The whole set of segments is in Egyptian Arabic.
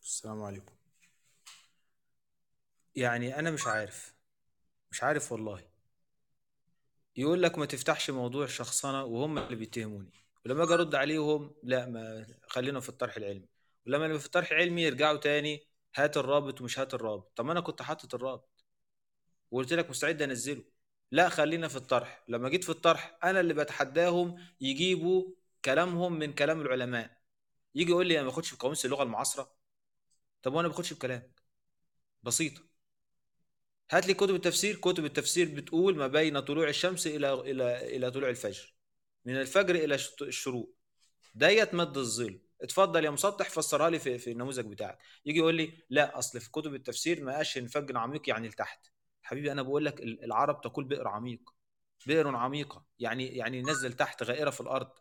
السلام عليكم يعني انا مش عارف مش عارف والله يقول لك ما تفتحش موضوع الشخصنه وهم اللي بيتهموني ولما اجي ارد عليهم لا ما خلينا في الطرح العلمي ولما نبقى في الطرح العلمي يرجعوا تاني هات الرابط ومش هات الرابط طب ما انا كنت حاطط الرابط وقلت لك مستعد انزله لا خلينا في الطرح لما جيت في الطرح انا اللي بتحداهم يجيبوا كلامهم من كلام العلماء يجي يقول لي انا ما باخدش بقاموس اللغه المعاصره طب وانا ما باخدش بكلامك بسيطه هات لي كتب التفسير كتب التفسير بتقول ما بين طلوع الشمس الى الى الى طلوع الفجر من الفجر الى الشط- الشروق ديت مد الظل اتفضل يا مسطح فسرها لي في, في النموذج بتاعك يجي يقول لي لا اصل في كتب التفسير ما قالش ان فج عميق يعني لتحت حبيبي انا بقول لك ال- العرب تقول بئر عميق بئر عميقه يعني يعني نزل تحت غائره في الارض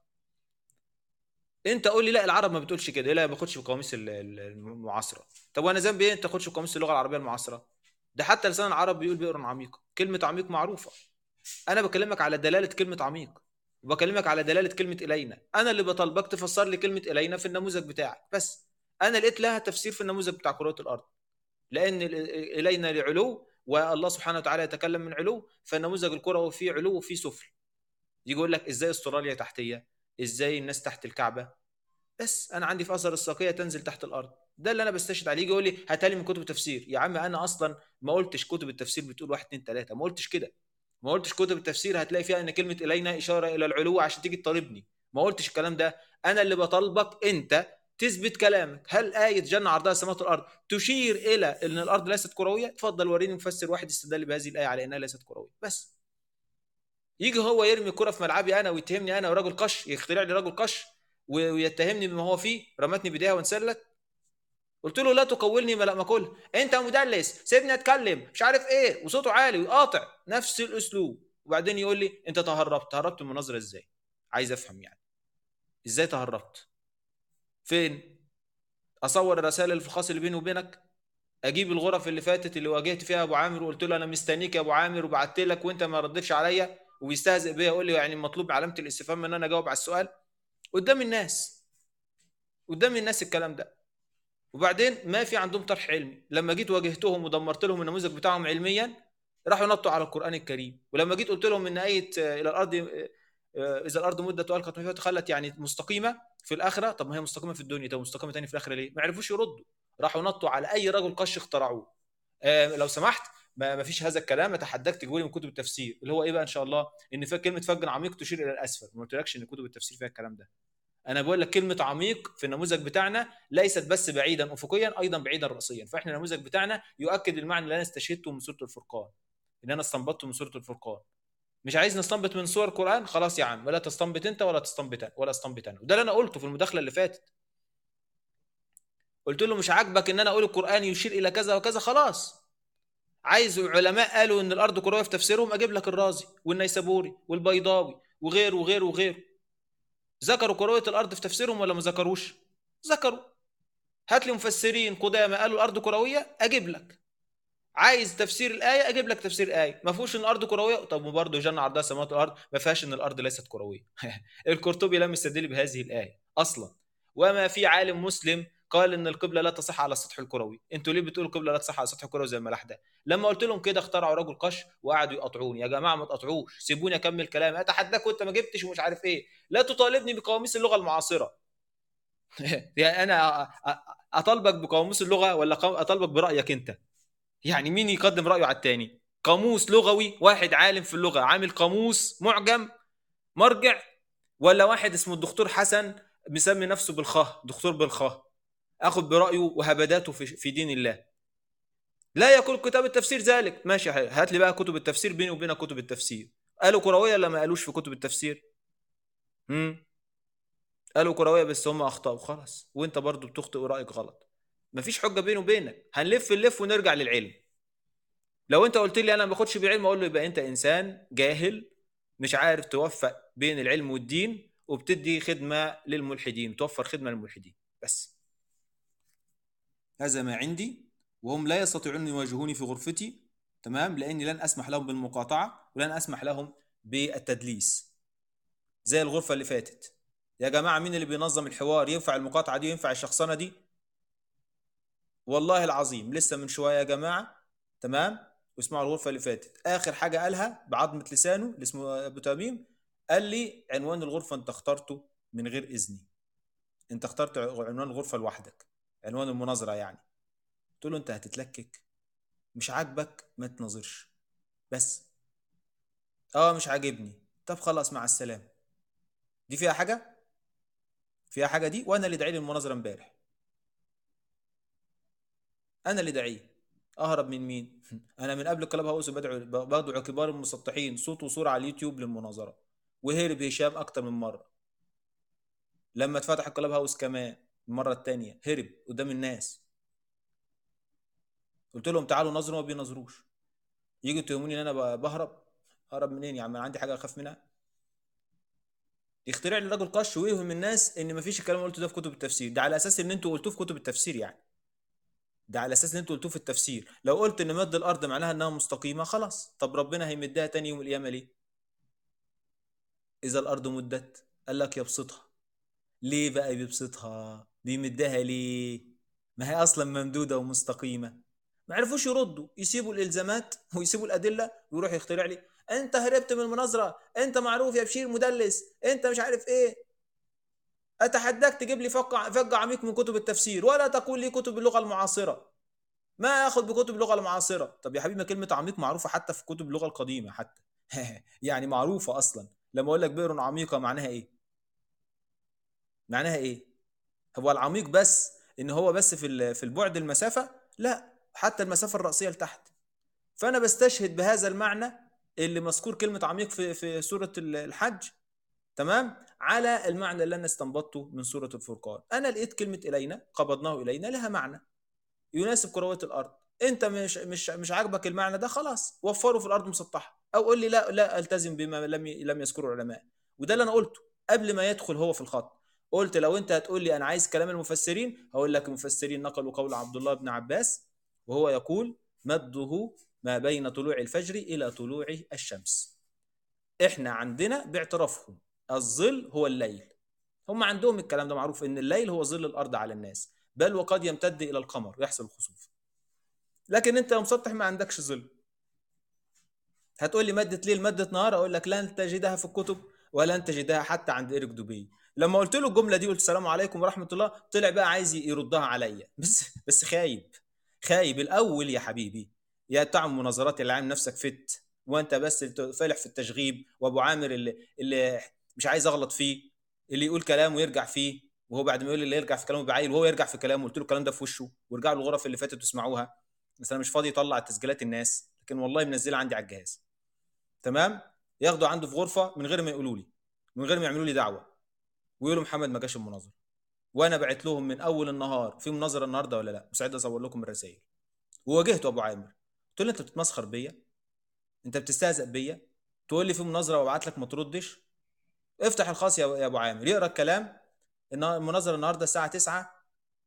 انت قول لي لا العرب ما بتقولش كده لا ما باخدش بقواميس ال- ال- المعاصره طب وانا ذنبي ايه انت تاخدش بقواميس اللغه العربيه المعاصره ده حتى لسان العرب بيقول بئر عميق كلمه عميق معروفه انا بكلمك على دلاله كلمه عميق وبكلمك على دلاله كلمه الينا انا اللي بطالبك تفسر لي كلمه الينا في النموذج بتاعك بس انا لقيت لها تفسير في النموذج بتاع كرة الارض لان ال- الينا لعلو والله سبحانه وتعالى يتكلم من علو فالنموذج الكروي فيه علو وفيه سفل يجي يقول لك ازاي استراليا تحتيه ازاي الناس تحت الكعبه بس انا عندي في اثر الساقيه تنزل تحت الارض ده اللي انا بستشهد عليه يجي يقول لي هاتها لي من كتب تفسير يا عم انا اصلا ما قلتش كتب التفسير بتقول واحد اتنين تلاته ما قلتش كده ما قلتش كتب التفسير هتلاقي فيها ان كلمه الينا اشاره الى العلو عشان تيجي تطالبني ما قلتش الكلام ده انا اللي بطالبك انت تثبت كلامك هل آية جنة عرضها السماوات والأرض تشير إلى أن الأرض ليست كروية؟ تفضل وريني مفسر واحد استدل بهذه الآية على أنها ليست كروية بس يجي هو يرمي الكرة في ملعبي أنا ويتهمني أنا وراجل قش يخترع لي راجل قش و- ويتهمني بما هو فيه رمتني بداية وانسلت قلت له لا تقولني ما لا مقول انت مدلس سيبني اتكلم مش عارف ايه وصوته عالي ويقاطع نفس الاسلوب وبعدين يقول لي انت تهربت تهربت من المناظره ازاي عايز افهم يعني ازاي تهربت فين اصور الرسائل اللي في الخاص اللي بيني وبينك اجيب الغرف اللي فاتت اللي واجهت فيها ابو عامر وقلت له انا مستنيك يا ابو عامر وبعت لك وانت ما ردتش عليا وبيستهزئ بيا يقول لي يعني مطلوب علامه الاستفهام ان انا اجاوب على السؤال قدام الناس قدام الناس الكلام ده وبعدين ما في عندهم طرح علمي لما جيت واجهتهم ودمرت لهم النموذج بتاعهم علميا راحوا نطوا على القران الكريم ولما جيت قلت لهم ان ايه آه، الى الارض آه، آه، اذا الارض مدت والقت ما فيها تخلت يعني مستقيمه في الاخره طب ما هي مستقيمه في الدنيا طب مستقيمه تاني في الاخره ليه ما عرفوش يردوا راحوا نطوا على اي رجل قش اخترعوه آه، لو سمحت ما ما فيش هذا الكلام اتحداك تجيبوا لي من كتب التفسير اللي هو ايه بقى ان شاء الله ان في كلمه فج عميق تشير الى الاسفل ما قلتلكش ان كتب التفسير فيها الكلام ده انا بقول لك كلمه عميق في النموذج بتاعنا ليست بس بعيدا افقيا ايضا بعيدا راسيا فاحنا النموذج بتاعنا يؤكد المعنى اللي انا استشهدته من سوره الفرقان ان انا استنبطته من سوره الفرقان مش عايز نستنبط من سور القران خلاص يا عم ولا تستنبط انت ولا تستنبط أنا ولا استنبط انا وده اللي انا قلته في المداخله اللي فاتت قلت له مش عاجبك ان انا اقول القران يشير الى كذا وكذا خلاص عايز علماء قالوا ان الارض كرويه في تفسيرهم اجيب لك الرازي والنيسابوري والبيضاوي وغيره وغيره وغيره ذكروا كرويه الارض في تفسيرهم ولا ما ذكروش ذكروا هات لي مفسرين قدامى قالوا الارض كرويه اجيب لك عايز تفسير الايه اجيب لك تفسير الايه ما فيهوش ان الارض كرويه طب وبرضه جنة عرضها السماوات والارض ما فيهاش ان الارض ليست كرويه القرطبي لم يستدل بهذه الايه اصلا وما في عالم مسلم قال ان القبله لا تصح على السطح الكروي انتوا ليه بتقولوا القبله لا تصح على السطح الكروي زي الملاح ده لما قلت لهم كده اخترعوا رجل قش وقعدوا يقاطعوني يا جماعه ما تقاطعوش سيبوني اكمل كلامي اتحداك وانت ما جبتش ومش عارف ايه لا تطالبني بقواميس اللغه المعاصره يعني انا أ- أ- اطالبك بقاموس اللغه ولا قام- اطالبك برايك انت يعني مين يقدم رايه على التاني قاموس لغوي واحد عالم في اللغه عامل قاموس معجم مرجع ولا واحد اسمه الدكتور حسن مسمي نفسه بالخاء دكتور بالخاء اخذ برايه وهبداته في في دين الله لا يقول كتاب التفسير ذلك ماشي هات لي بقى كتب التفسير بيني وبينك كتب التفسير قالوا كرويه ولا ما قالوش في كتب التفسير امم قالوا كرويه بس هم اخطاوا خلاص وانت برضو بتخطئ ورايك غلط مفيش حجه بيني وبينك هنلف نلف ونرجع للعلم لو انت قلت لي انا ما باخدش بالعلم اقول له يبقى انت انسان جاهل مش عارف توفق بين العلم والدين وبتدي خدمه للملحدين توفر خدمه للملحدين بس هذا ما عندي وهم لا يستطيعون ان يواجهوني في غرفتي تمام لاني لن اسمح لهم بالمقاطعه ولن اسمح لهم بالتدليس زي الغرفه اللي فاتت يا جماعه مين اللي بينظم الحوار ينفع المقاطعه دي وينفع الشخصنه دي والله العظيم لسه من شويه يا جماعه تمام واسمعوا الغرفه اللي فاتت اخر حاجه قالها بعظمه لسانه اللي اسمه ابو تميم قال لي عنوان الغرفه انت اخترته من غير اذني انت اخترت عنوان الغرفه لوحدك عنوان المناظره يعني قلت له انت هتتلكك مش عاجبك ما تناظرش بس اه مش عاجبني طب خلاص مع السلامه دي فيها حاجه فيها حاجه دي وانا اللي داعي لي المناظره امبارح انا اللي داعيه اهرب من مين انا من قبل كلاب هاوس بدعو بدعو كبار المسطحين صوت وصوره على اليوتيوب للمناظره وهرب هشام اكتر من مره لما اتفتح الكلاب هاوس كمان المره الثانيه هرب قدام الناس قلت لهم تعالوا نظروا ما بينظروش يجوا يتهموني ان انا بهرب اهرب منين يا عم انا عندي حاجه اخاف منها يخترع لي راجل قش ويوهم الناس ان مفيش الكلام اللي قلته ده في كتب التفسير ده على اساس ان انتوا قلتوه في كتب التفسير يعني ده على اساس ان انتوا قلتوه في التفسير لو قلت ان مد الارض معناها انها مستقيمه خلاص طب ربنا هيمدها تاني يوم القيامه ليه اذا الارض مدت قال لك يبسطها ليه بقى بيبسطها بيمدها ليه ما هي اصلا ممدوده ومستقيمه ما عرفوش يردوا يسيبوا الالزامات ويسيبوا الادله ويروح يخترع لي انت هربت من المناظره انت معروف يا بشير مدلس انت مش عارف ايه اتحداك تجيب لي فق فق عميق من كتب التفسير ولا تقول لي كتب اللغه المعاصره ما اخذ بكتب اللغه المعاصره طب يا حبيبي كلمه عميق معروفه حتى في كتب اللغه القديمه حتى يعني معروفه اصلا لما اقول لك بئر عميقه معناها ايه معناها ايه هو العميق بس ان هو بس في في البعد المسافه لا حتى المسافه الراسيه لتحت فانا بستشهد بهذا المعنى اللي مذكور كلمه عميق في في سوره الحج تمام على المعنى اللي انا استنبطته من سوره الفرقان انا لقيت كلمه الينا قبضناه الينا لها معنى يناسب كرويه الارض انت مش مش مش عاجبك المعنى ده خلاص وفره في الارض مسطحه او قول لي لا لا التزم بما لم لم يذكره العلماء وده اللي انا قلته قبل ما يدخل هو في الخط قلت لو انت هتقول لي انا عايز كلام المفسرين هقول لك المفسرين نقلوا قول عبد الله بن عباس وهو يقول مده ما بين طلوع الفجر الى طلوع الشمس احنا عندنا باعترافهم الظل هو الليل هم عندهم الكلام ده معروف ان الليل هو ظل الارض على الناس بل وقد يمتد الى القمر يحصل الخسوف لكن انت يا مسطح ما عندكش ظل هتقول لي مادة ليل مادة نهار اقول لك لن تجدها في الكتب ولن تجدها حتى عند ايريك دوبي لما قلت له الجمله دي قلت السلام عليكم ورحمه الله طلع بقى عايز يردها عليا بس بس خايب خايب الاول يا حبيبي يا بتاع المناظرات اللي عامل نفسك فت وانت بس فالح في التشغيب وابو عامر اللي اللي مش عايز اغلط فيه اللي يقول كلام ويرجع فيه وهو بعد ما يقول اللي يرجع في كلامه بعيل وهو يرجع في كلامه قلت له الكلام ده في وشه وارجعوا للغرف اللي فاتت واسمعوها بس انا مش فاضي اطلع تسجيلات الناس لكن والله منزلها عندي على الجهاز تمام ياخدوا عنده في غرفه من غير ما يقولوا لي من غير ما يعملوا لي دعوه ويقولوا محمد ما جاش المناظره وانا بعت لهم من اول النهار في مناظره النهارده ولا لا مستعد اصور لكم الرسائل وواجهته ابو عامر قلت له انت بتتمسخر بيا انت بتستهزئ بيا تقول لي في مناظره وابعت لك ما تردش افتح الخاص يا ابو عامر يقرا الكلام المناظره النهارده الساعه 9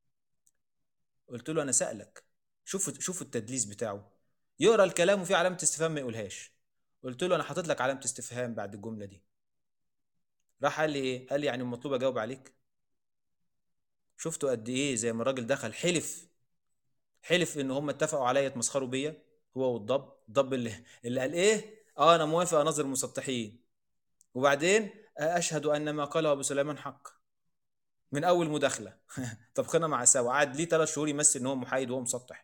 قلت له انا سالك شوف شوف التدليس بتاعه يقرا الكلام وفي علامه استفهام ما يقولهاش قلت له انا حاطط لك علامه استفهام بعد الجمله دي راح قال لي ايه قال لي يعني المطلوب اجاوب عليك شفتوا قد ايه زي ما الراجل دخل حلف حلف ان هم اتفقوا عليا يتمسخروا بيا هو والضب الضب اللي اللي قال ايه اه انا موافق اناظر المسطحين وبعدين اشهد ان ما قاله ابو سليمان حق من اول مداخله طبخنا مع سوا قعد ليه ثلاث شهور يمثل ان هو محايد وهو مسطح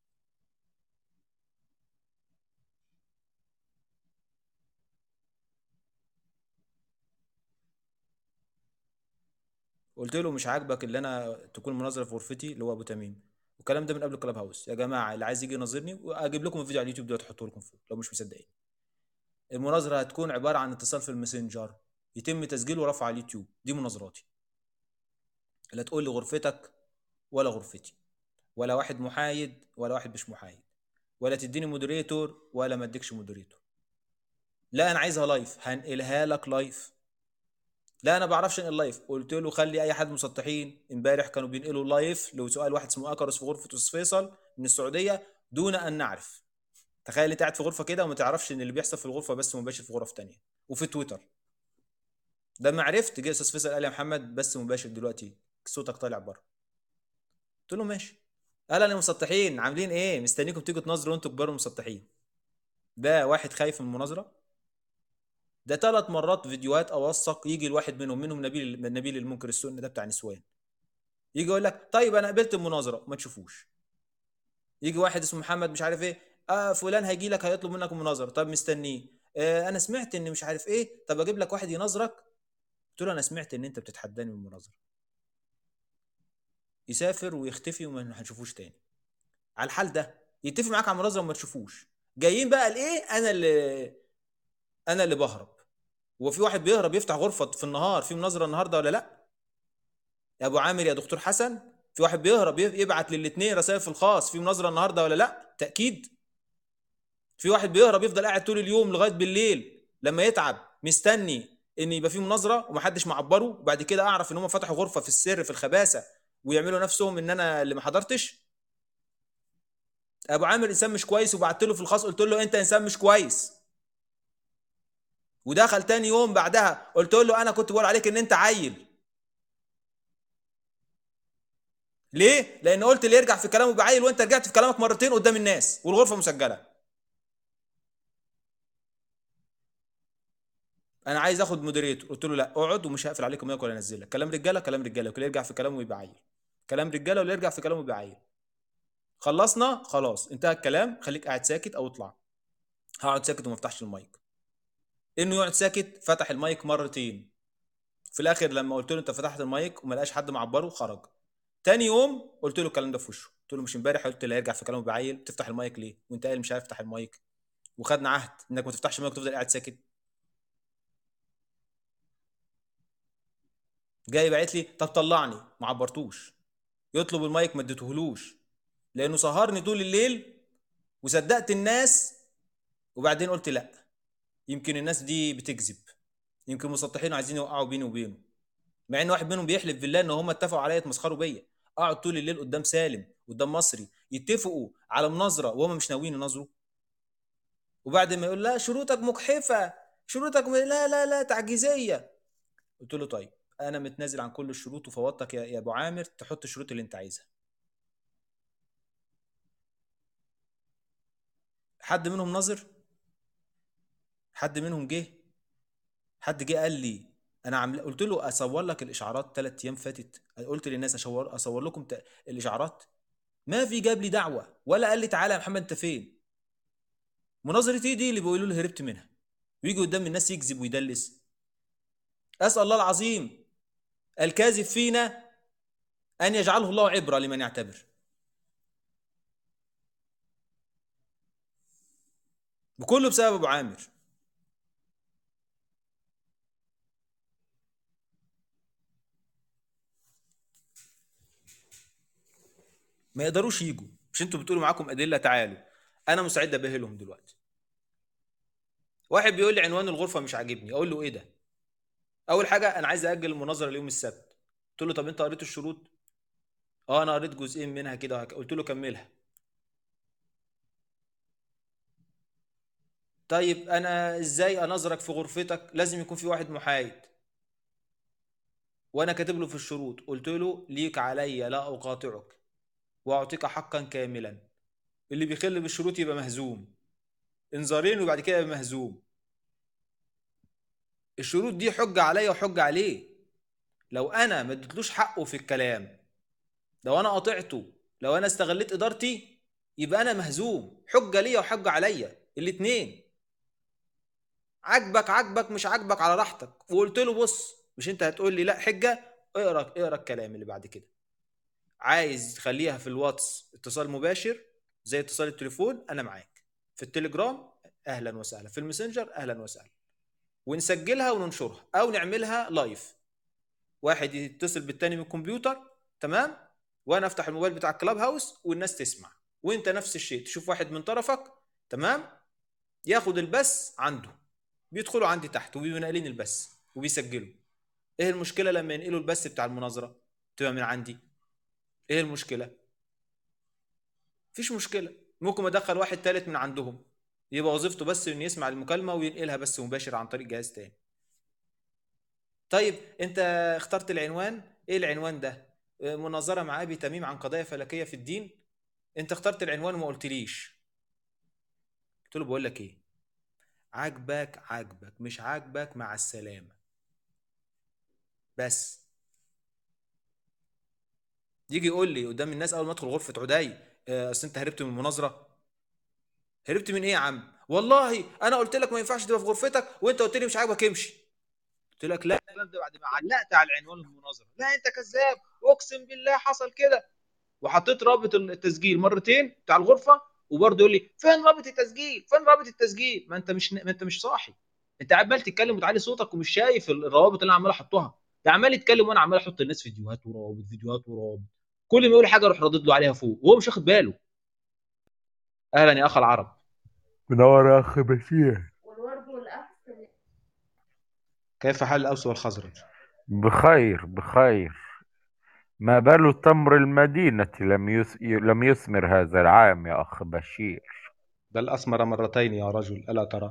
قلت له مش عاجبك اللي انا تكون مناظره في غرفتي اللي هو ابو تميم والكلام ده من قبل الكلاب هاوس يا جماعه اللي عايز يجي يناظرني واجيب لكم الفيديو على اليوتيوب دلوقتي احطه لكم فوق لو مش مصدقين المناظره هتكون عباره عن اتصال في الماسنجر يتم تسجيله ورفعه على اليوتيوب دي مناظراتي لا تقول لي غرفتك ولا غرفتي ولا واحد محايد ولا واحد مش محايد ولا تديني مودريتور ولا ما اديكش مودريتور لا انا عايزها لايف هنقلها لك لايف لا انا بعرفش انقل لايف قلت له خلي اي حد مسطحين امبارح كانوا بينقلوا لايف لو سؤال واحد اسمه اكرس في غرفه استاذ فيصل من السعوديه دون ان نعرف تخيل انت قاعد في غرفه كده وما تعرفش ان اللي بيحصل في الغرفه بس مباشر في غرف تانية وفي تويتر ده ما عرفت جه استاذ فيصل قال لي يا محمد بس مباشر دلوقتي صوتك طالع بره قلت له ماشي اهلا يا مسطحين عاملين ايه مستنيكم تيجوا تناظروا وانتوا كبار مسطحين ده واحد خايف من المناظره ده ثلاث مرات فيديوهات اوثق يجي الواحد منهم منهم نبيل نبيل المنكر السني ده بتاع نسوان يجي يقول لك طيب انا قبلت المناظره ما تشوفوش يجي واحد اسمه محمد مش عارف ايه اه فلان هيجي لك هيطلب منك مناظره طب مستنيه آه انا سمعت ان مش عارف ايه طب اجيب لك واحد يناظرك قلت له انا سمعت ان انت بتتحداني من المناظره يسافر ويختفي وما هنشوفوش تاني على الحال ده يتفق معاك على المناظره وما تشوفوش جايين بقى لايه انا اللي انا اللي بهرب هو في واحد بيهرب يفتح غرفه في النهار في مناظره النهارده ولا لا يا ابو عامر يا دكتور حسن في واحد بيهرب يبعت للاثنين رسائل في الخاص في مناظره النهارده ولا لا تاكيد في واحد بيهرب يفضل قاعد طول اليوم لغايه بالليل لما يتعب مستني ان يبقى في مناظره ومحدش معبره وبعد كده اعرف ان هم فتحوا غرفه في السر في الخباثه ويعملوا نفسهم ان انا اللي ما حضرتش ابو عامر انسان مش كويس وبعت له في الخاص قلت له انت انسان مش كويس ودخل تاني يوم بعدها قلت له انا كنت بقول عليك ان انت عيل ليه لان قلت اللي يرجع في كلامه بعيل وانت رجعت في كلامك مرتين قدام الناس والغرفه مسجله انا عايز اخد مودريتور قلت له لا اقعد ومش هقفل عليك مايك ولا انزلك كلام رجاله كلام رجاله واللي يرجع في كلامه يبقى عيل كلام رجاله واللي يرجع في كلامه يبقى عيل خلصنا خلاص انتهى الكلام خليك قاعد ساكت او اطلع هقعد ساكت وما افتحش المايك انه يقعد ساكت فتح المايك مرتين في الاخر لما قلت له انت فتحت المايك وما لقاش حد معبره خرج تاني يوم قلت له الكلام ده في وشه قلت له مش امبارح قلت لا يرجع في كلامه بعيل تفتح المايك ليه وانت قايل مش عارف تفتح المايك وخدنا عهد انك ما تفتحش المايك وتفضل قاعد ساكت جاي باعت لي طب طلعني ما عبرتوش يطلب المايك ما اديتهولوش لانه سهرني طول الليل وصدقت الناس وبعدين قلت لا يمكن الناس دي بتكذب يمكن مسطحين عايزين يوقعوا بيني وبينه مع ان واحد منهم بيحلف بالله ان هم اتفقوا عليا يتمسخروا بيا اقعد طول الليل قدام سالم قدام مصري يتفقوا على مناظره وهم مش ناويين يناظروا وبعد ما يقول لا شروطك مجحفه شروطك م... لا لا لا تعجيزيه قلت له طيب انا متنازل عن كل الشروط وفوضتك يا, يا ابو عامر تحط الشروط اللي انت عايزها حد منهم نظر حد منهم جه حد جه قال لي انا عامل قلت له اصور لك الاشعارات ثلاث ايام فاتت قلت للناس اصور اصور لكم ت... الاشعارات ما في جاب لي دعوه ولا قال لي تعالى يا محمد انت فين مناظره ايه دي اللي بيقولوا لي هربت منها ويجي قدام الناس يكذب ويدلس اسال الله العظيم الكاذب فينا ان يجعله الله عبره لمن يعتبر وكله بسبب ابو عامر ما يقدروش يجوا مش انتوا بتقولوا معاكم ادله تعالوا انا مستعد ابهلهم دلوقتي واحد بيقول لي عنوان الغرفه مش عاجبني اقول له ايه ده اول حاجه انا عايز اجل المناظره ليوم السبت قلت له طب انت قريت الشروط اه انا قريت جزئين منها كده قلت له كملها طيب انا ازاي انظرك في غرفتك لازم يكون في واحد محايد وانا كاتب له في الشروط قلت له ليك علي لا اقاطعك واعطيك حقا كاملا اللي بيخل بالشروط يبقى مهزوم انذارين وبعد كده يبقى مهزوم الشروط دي حجه عليا وحجه عليه لو انا ما اديتلوش حقه في الكلام لو انا قاطعته لو انا استغليت ادارتي يبقى انا مهزوم حجه ليا وحجه عليا الاتنين عاجبك عاجبك مش عاجبك على راحتك وقلت له بص مش انت هتقول لي لا حجه اقرا اقرا الكلام اللي بعد كده عايز تخليها في الواتس اتصال مباشر زي اتصال التليفون انا معاك في التليجرام اهلا وسهلا في الماسنجر اهلا وسهلا ونسجلها وننشرها او نعملها لايف واحد يتصل بالتاني من الكمبيوتر تمام وانا افتح الموبايل بتاع الكلاب هاوس والناس تسمع وانت نفس الشيء تشوف واحد من طرفك تمام ياخد البث عنده بيدخلوا عندي تحت وبيبقوا ناقلين البث وبيسجلوا ايه المشكله لما ينقلوا البث بتاع المناظره تبقى من عندي ايه المشكله مفيش مشكله ممكن ادخل واحد تالت من عندهم يبقى وظيفته بس انه يسمع المكالمه وينقلها بس مباشر عن طريق جهاز تاني طيب انت اخترت العنوان ايه العنوان ده مناظره مع ابي تميم عن قضايا فلكيه في الدين انت اخترت العنوان وما قلتليش قلت له بقول لك ايه عاجبك عاجبك مش عاجبك مع السلامه بس يجي يقول لي قدام الناس اول ما ادخل غرفه عدي آه، اصل انت هربت من المناظره هربت من ايه يا عم والله انا قلت لك ما ينفعش تبقى في غرفتك وانت قلت لي مش عاجبك امشي قلت لك لا الكلام ده بعد ما علقت على العنوان المناظره لا انت كذاب اقسم بالله حصل كده وحطيت رابط التسجيل مرتين بتاع الغرفه وبرضه يقول لي فين رابط التسجيل فين رابط التسجيل ما انت مش ما انت مش صاحي انت عمال تتكلم وتعلي صوتك ومش شايف الروابط اللي انا عمال احطها ده عمال يتكلم وانا عمال احط للناس فيديوهات ورابط فيديوهات ورابط كل ما يقول حاجه اروح رادد له عليها فوق وهو مش واخد باله اهلا يا اخ العرب منور يا اخ بشير كيف حال الاوس والخزرج بخير بخير ما بال تمر المدينة لم يس... لم يثمر هذا العام يا أخ بشير بل اثمر مرتين يا رجل الا ترى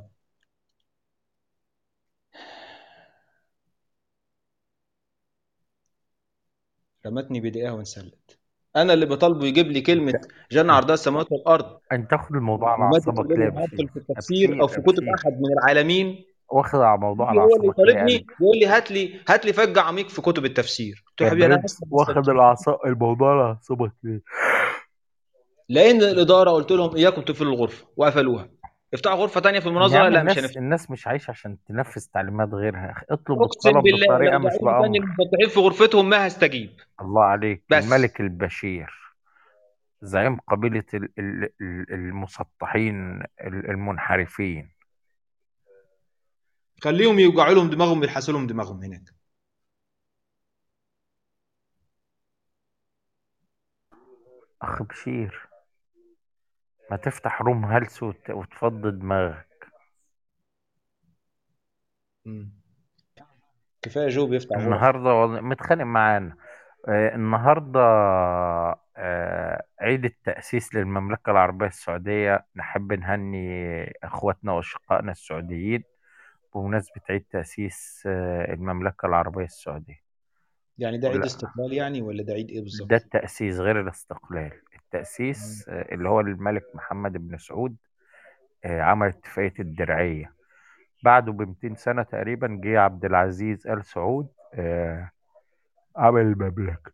رمتني بدقيقه وانسلت انا اللي بطالبه يجيب لي كلمه جنة عرضها السماوات والارض أنت تاخد الموضوع على ومادة أعصابك ليه يا اللي هدخل بشير في التفسير او في كتب أبشير. احد من العالمين واخد على الموضوع على هو اللي أعصابك ليه يا يطالبني قلبي يقول لي هات لي هات لي فج عميق في كتب التفسير قلت له يا يا حبيبي انا برنس هسمع واخد التفسير. الأعصاب الموضوع على أعصابك ليه لان الاداره قلت لهم اياكم تقفلوا الغرفه وقفلوها افتحوا غرفه تانية في يا المناظره عم لا مش الناس هنفتح الناس مش عايشة عشان تنفذ تعليمات غيرها اطلب اقسم الطلب بالله بطريقة لو مش دعوني تاني بأمر المفتحين في غرفتهم ما هستجيب الله عليك بس. الملك البشير زعيم قبيلة ال- ال- ال- المسطحين ال- المنحرفين خليهم يوجعوا لهم دماغهم ويلحسوا لهم دماغهم هناك أخ بشير ما تفتح روم هلس وت- وتفضي دماغك مم. كفايه جو بيفتح غرف النهاردة والله متخانق معانا آه، النهاردة آه، عيد التأسيس للمملكة العربية السعودية نحب نهني أخواتنا وأشقائنا السعوديين بمناسبة عيد تأسيس آه، المملكة العربية السعودية يعني ده عيد لا. استقلال يعني ولا ده عيد ايه بالظبط ده التأسيس غير الاستقلال التأسيس آه، اللي هو الملك محمد بن سعود آه، عمل اتفاقية الدرعية بعده ب 200 سنة تقريبا جه عبد العزيز آل سعود آه، عمل المملكة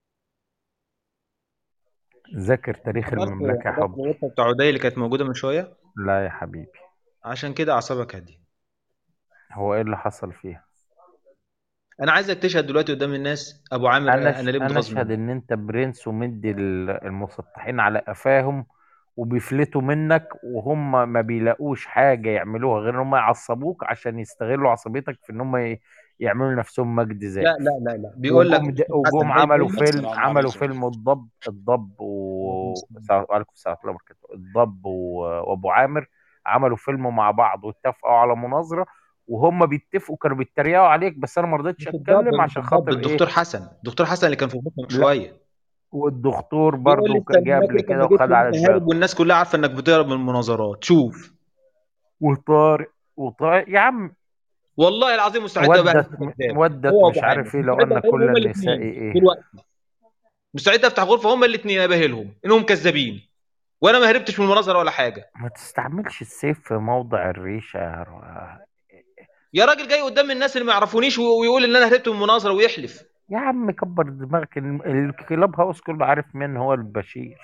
ذاكر تاريخ حضرت المملكة يا حضرت حب الغرفه بتاع عدي اللي كانت موجوده من شويه لا يا حبيبي عشان كده اعصابك هاديه هو ايه اللي حصل فيها انا عايزك تشهد دلوقتي قدام الناس ابو عامر انا انا ش... ليه انا متغاظ اشهد منه ان انت برنس ومدي ال- المسطحين على قفاهم وبيفلتوا منك وهم ما بيلاقوش حاجة يعملوها غير ان هم يعصبوك عشان يستغلوا عصبيتك في ان هم ي... يعملوا لنفسهم مجد لا ذاتي لا لا لا بيقول لك وجم د... أستاذ وجم حسن جاي عملوا بيقول لك فيلم السلام عملوا عليكم. فيلم الضب الضب و عليكم السلام ورحمة الله وبركاته الضب و... وابو عامر عملوا فيلم مع بعض واتفقوا على مناظرة وهم بيتفقوا كانوا بيتريقوا عليك بس انا ما رضيتش مش الضب اتكلم مش عشان الضب خاطر ايه الدكتور حسن الدكتور حسن اللي كان في الغرفه من لا. شويه والدكتور بيقول لي برضه جه استناك قبل انت كده ما جيتش وخد على وانت هارب دماغه والناس كلها عارفه انك بتهرب من المناظرات شوف وطارق وطارق يا عم والله العظيم مستعد ابقى ودت كذاب ودت هو مش ابو عارف عامر ايه لو مستعد ان افتح كل هما النساء الاثنين ايه دلوقتي مستعد افتح غرفه هما الاثنين ابهلهم انهم كذابين وانا ما هربتش من المناظره ولا حاجه ما تستعملش السيف في موضع الريشة يا رو- يا راجل جاي قدام الناس اللي ما يعرفونيش و- ويقول ان انا هربت من المناظره ويحلف يا عم كبر دماغك ال- الكلاب هاوس كله عارف مين هو البشير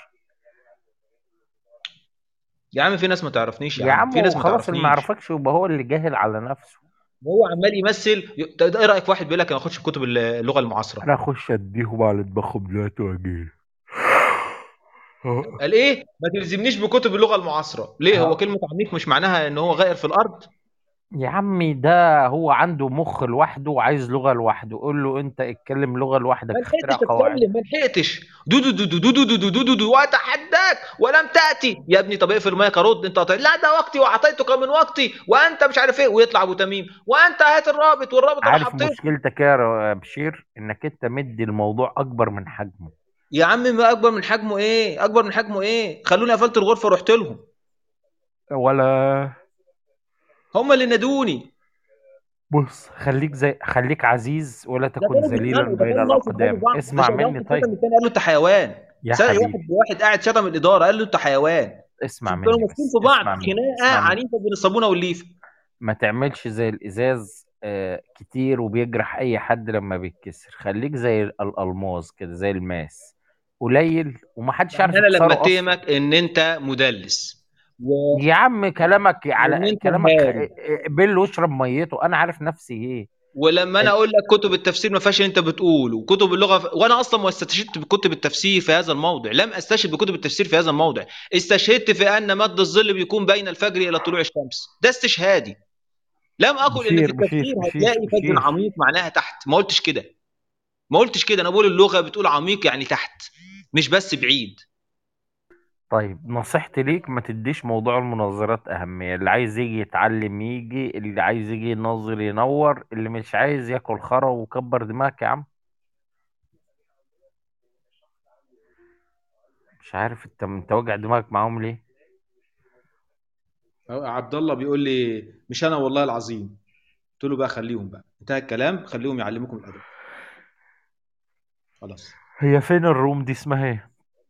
يا عم في ناس ما تعرفنيش يا, يا عم في ناس ما خلاص اللي ما تعرفنيش يعرفكش يبقى هو اللي جاهل على نفسه وهو عمال يمثل ي- ده- ده ايه رايك في واحد بيقول لك انا اخش في كتب اللغه المعاصره انا اخش اديهم على دماغهم دلوقتي واجيلك قال ايه ما تلزمنيش بكتب اللغه المعاصره ليه هو ها. كلمه عميق مش معناها ان هو غائر في الارض يا عمي ده هو عنده مخ لوحده وعايز لغة لوحده قول له انت اتكلم لغة لوحدك ما اخترع لحقتش قواعد اتكلم ما لحقتش دو دو دو دو دو دو دو دو دو دو واتحداك ولم تاتي يا ابني طب اقفل المايك ارد انت قطعت لا ده وقتي واعطيتك من وقتي وانت مش عارف ايه ويطلع ابو تميم وانت هات الرابط والرابط انا عارف حطيته مشكلتك يا رو- بشير انك انت مدي الموضوع اكبر من حجمه يا عم ما اكبر من حجمه ايه اكبر من حجمه ايه خلوني قفلت الغرفه ورحت لهم ولا هم اللي نادوني بص خليك زي خليك عزيز ولا ده تكن كانوا ذليلا بيتخانقوا ده بين كانوا ناس يتخانقوا الأقدام بعض ده اسمع شغال مني في السيستم طيب التاني قال له انت حيوان يا س- واحد حبيبي واحد قاعد شتم الاداره قال له انت حيوان اسمع شوف كانوا مني ماسكين بس في بعض اسمع مني خناقه اسمع مني عنيفه بين الصابونه والليفه ما تعملش زي الازاز آه، كتير وبيجرح اي حد لما بيتكسر خليك زي ال- الالماس كده زي الماس قليل ومحدش يعني يعرف انا لما يكسره اصلا اتهمك ان انت مدلس و... يا عم كلامك وان على انت كلامك هاري بل واشرب ميته انا عارف نفسي ايه ولما انا ال- اقول لك كتب التفسير ما فيهاش اللي انت بتقوله وكتب اللغه ف... وانا اصلا ما استشهدت بكتب التفسير في هذا الموضع لم استشهد بكتب التفسير في هذا الموضع استشهدت في ان مد الظل بيكون بين الفجر الى طلوع الشمس ده استشهادي لم اقل ان في بشير بشير التفسير بشير هتلاقي فج بشير عميق معناها تحت ما قلتش كده ما قلتش كده انا بقول اللغه بتقول عميق يعني تحت مش بس بعيد طيب نصيحتي ليك ما تديش موضوع المناظرات أهمية اللي عايز يجي يتعلم يجي اللي عايز يجي ينظر ينور اللي مش عايز ياكل خرا وكبر دماغك يا عم مش عارف انت انت واجع دماغك معاهم ليه عبد الله بيقول لي مش انا والله العظيم قلت له بقى خليهم بقى انتهى الكلام خليهم يعلموكم الادب خلاص هي فين الروم دي اسمها ايه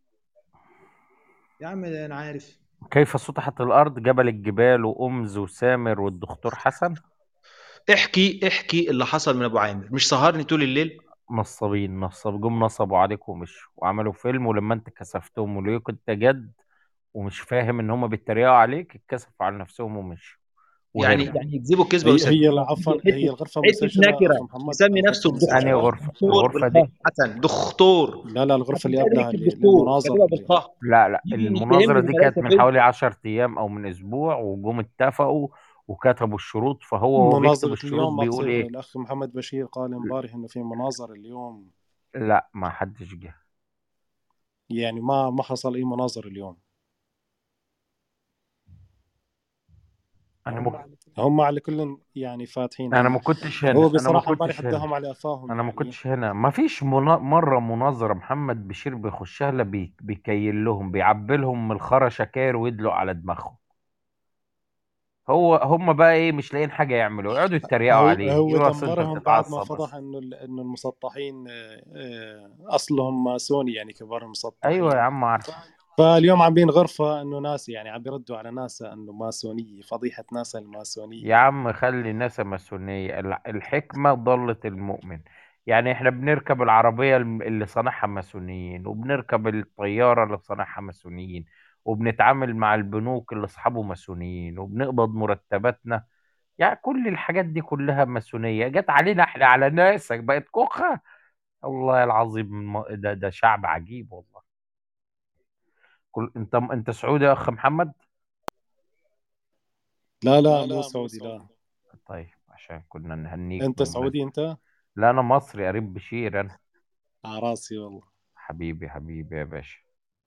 يا عم انا عارف كيف سطحت الأرض جبل الجبال وأمز وسامر والدكتور حسن احكي احكي اللي حصل من ابو عامر مش سهرني طول الليل نصابين نصاب جم نصبوا عليك ومشوا وعملوا فيلم ولما انت كسفتهم وليه كنت جد ومش فاهم ان هم بيتريقوا عليك اتكسفوا على نفسهم ومشوا يعني وهربوا يعني يكذبوا الكذبه هي ويصدقوا هي عفوا حته هي الغرفة حته مسجلة أخ نكره محمد يسمي نفسه الغرفة أنهي مسجلة غرفة دكتور الغرفة بالخاء دي حسن دكتور لا لا الغرفة حتى اللي مش قادر قبلها يكتب اللي دكتور المناظرة كاتبها اللي بالخاء لا لا يجي المناظرة يتهمني دي كانت بفلاسفه من فيلم حوالي عشر أيام أو من أسبوع وجم اتفقوا وكتبوا الشروط فهو وهو بيكتب مناظرة الشروط اليوم بيقول أقصد إيه الأخ محمد بشير قال امبارح إنه في مناظرة اليوم لا ما حدش جه يعني ما ما حصل أي مناظرة اليوم أنا ما هم على كل يعني فاتحين أنا ما كنتش هو هنا أنا ما بصراحة امبارح كنتش هنا اداهم على قفاهم أنا ما يعني كنتش هنا ما فيش منا... مرة مناظرة محمد بشير بيخشها إلا بي... بيكيل لهم بيعبلهم من الخرا شكاير ويدلق على دماغهم هو هم بقى ايه مش لاقيين حاجه يعملوا يقعدوا يتريقوا هو عليه هو يقولوا اصل انت دمرهم بعد ما بتتعصب فضح اصلا انه ال- انه المسطحين آه، آه، اصلهم ماسوني يعني كبار ايوه المسطحين يا عم عارف فاليوم عاملين غرفة انه ناس يعني عم بيردوا على ناسا انه ماسونية فضيحة ناسا الماسونية يا عم خلي الناس ماسونيه الع- الحكمه ضلت المؤمن يعني احنا بنركب العربيه الم- اللي صنعها ماسونيين وبنركب الطياره اللي صنعها ماسونيين وبنتعامل مع البنوك اللي اصحابه ماسونيين وبنقبض مرتباتنا يعني كل الحاجات دي كلها ماسونيه جت علينا احنا على ناس بقت كوخه الله العظيم الم- ده ده شعب عجيب والله كل انت انت سعودي يا اخ محمد لا لا مو سعودي لا طيب عشان كنا نهنيك انت من سعودي انت لا انا مصري قريب بشير انا على راسي والله حبيبي حبيبي يا باشا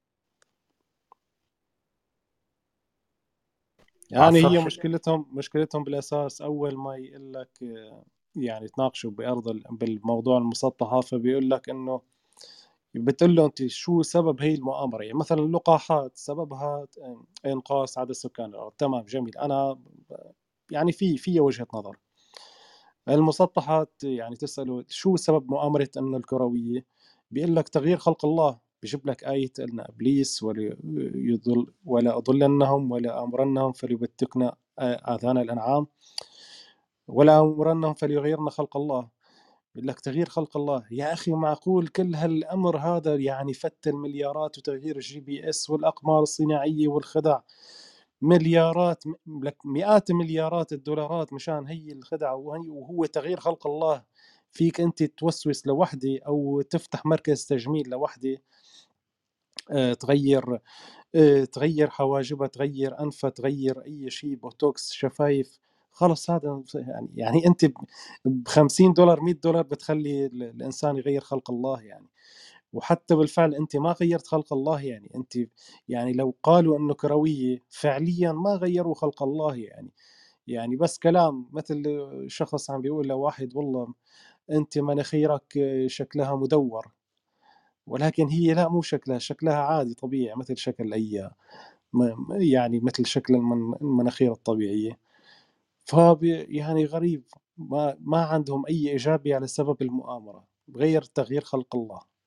يعني هي عصفش مشكلتهم مشكلتهم بالاساس اول ما يقول لك آه، يعني تناقشوا بارض ال- بالموضوع المسطحة فبيقول لك انه بتقول له انت شو سبب هي المؤامره يعني مثلا اللقاحات سببها انقاص عدد سكان الارض تمام جميل انا يعني في في وجهه نظر المسطحات يعني تساله شو سبب مؤامره انه الكرويه بيقول لك تغيير خلق الله بجيب لك آية أن إبليس ولا يضل ولا أضلنهم ولا أمرنهم فليبتكن آذان الأنعام ولا أمرنهم فليغيرن خلق الله يقول لك تغيير خلق الله يا أخي معقول كل هالأمر هذا يعني فت المليارات وتغيير الجي بي اس والأقمار الصناعية والخدع مليارات م- لك مئات مليارات الدولارات مشان هي الخدعة وهي وهو تغيير خلق الله فيك أنت توسوس لوحدة أو تفتح مركز تجميل لوحدة آه، تغير آه، تغير حواجبها تغير أنفها تغير أي شيء بوتوكس شفايف خلص هذا يعني يعني أنت ب 50 دولار 100 دولار بتخلي ال- الإنسان يغير خلق الله يعني وحتى بالفعل أنت ما غيرت خلق الله يعني أنت يعني لو قالوا أنه كروية فعليا ما غيروا خلق الله يعني يعني بس كلام مثل شخص عم بيقول لواحد والله أنت مناخيرك شكلها مدور ولكن هي لا مو شكلها شكلها عادي طبيعي مثل شكل أي م- يعني مثل شكل المن- المناخير الطبيعية فب يعني غريب ما ما عندهم أي إجابة على سبب المؤامرة غير تغيير خلق الله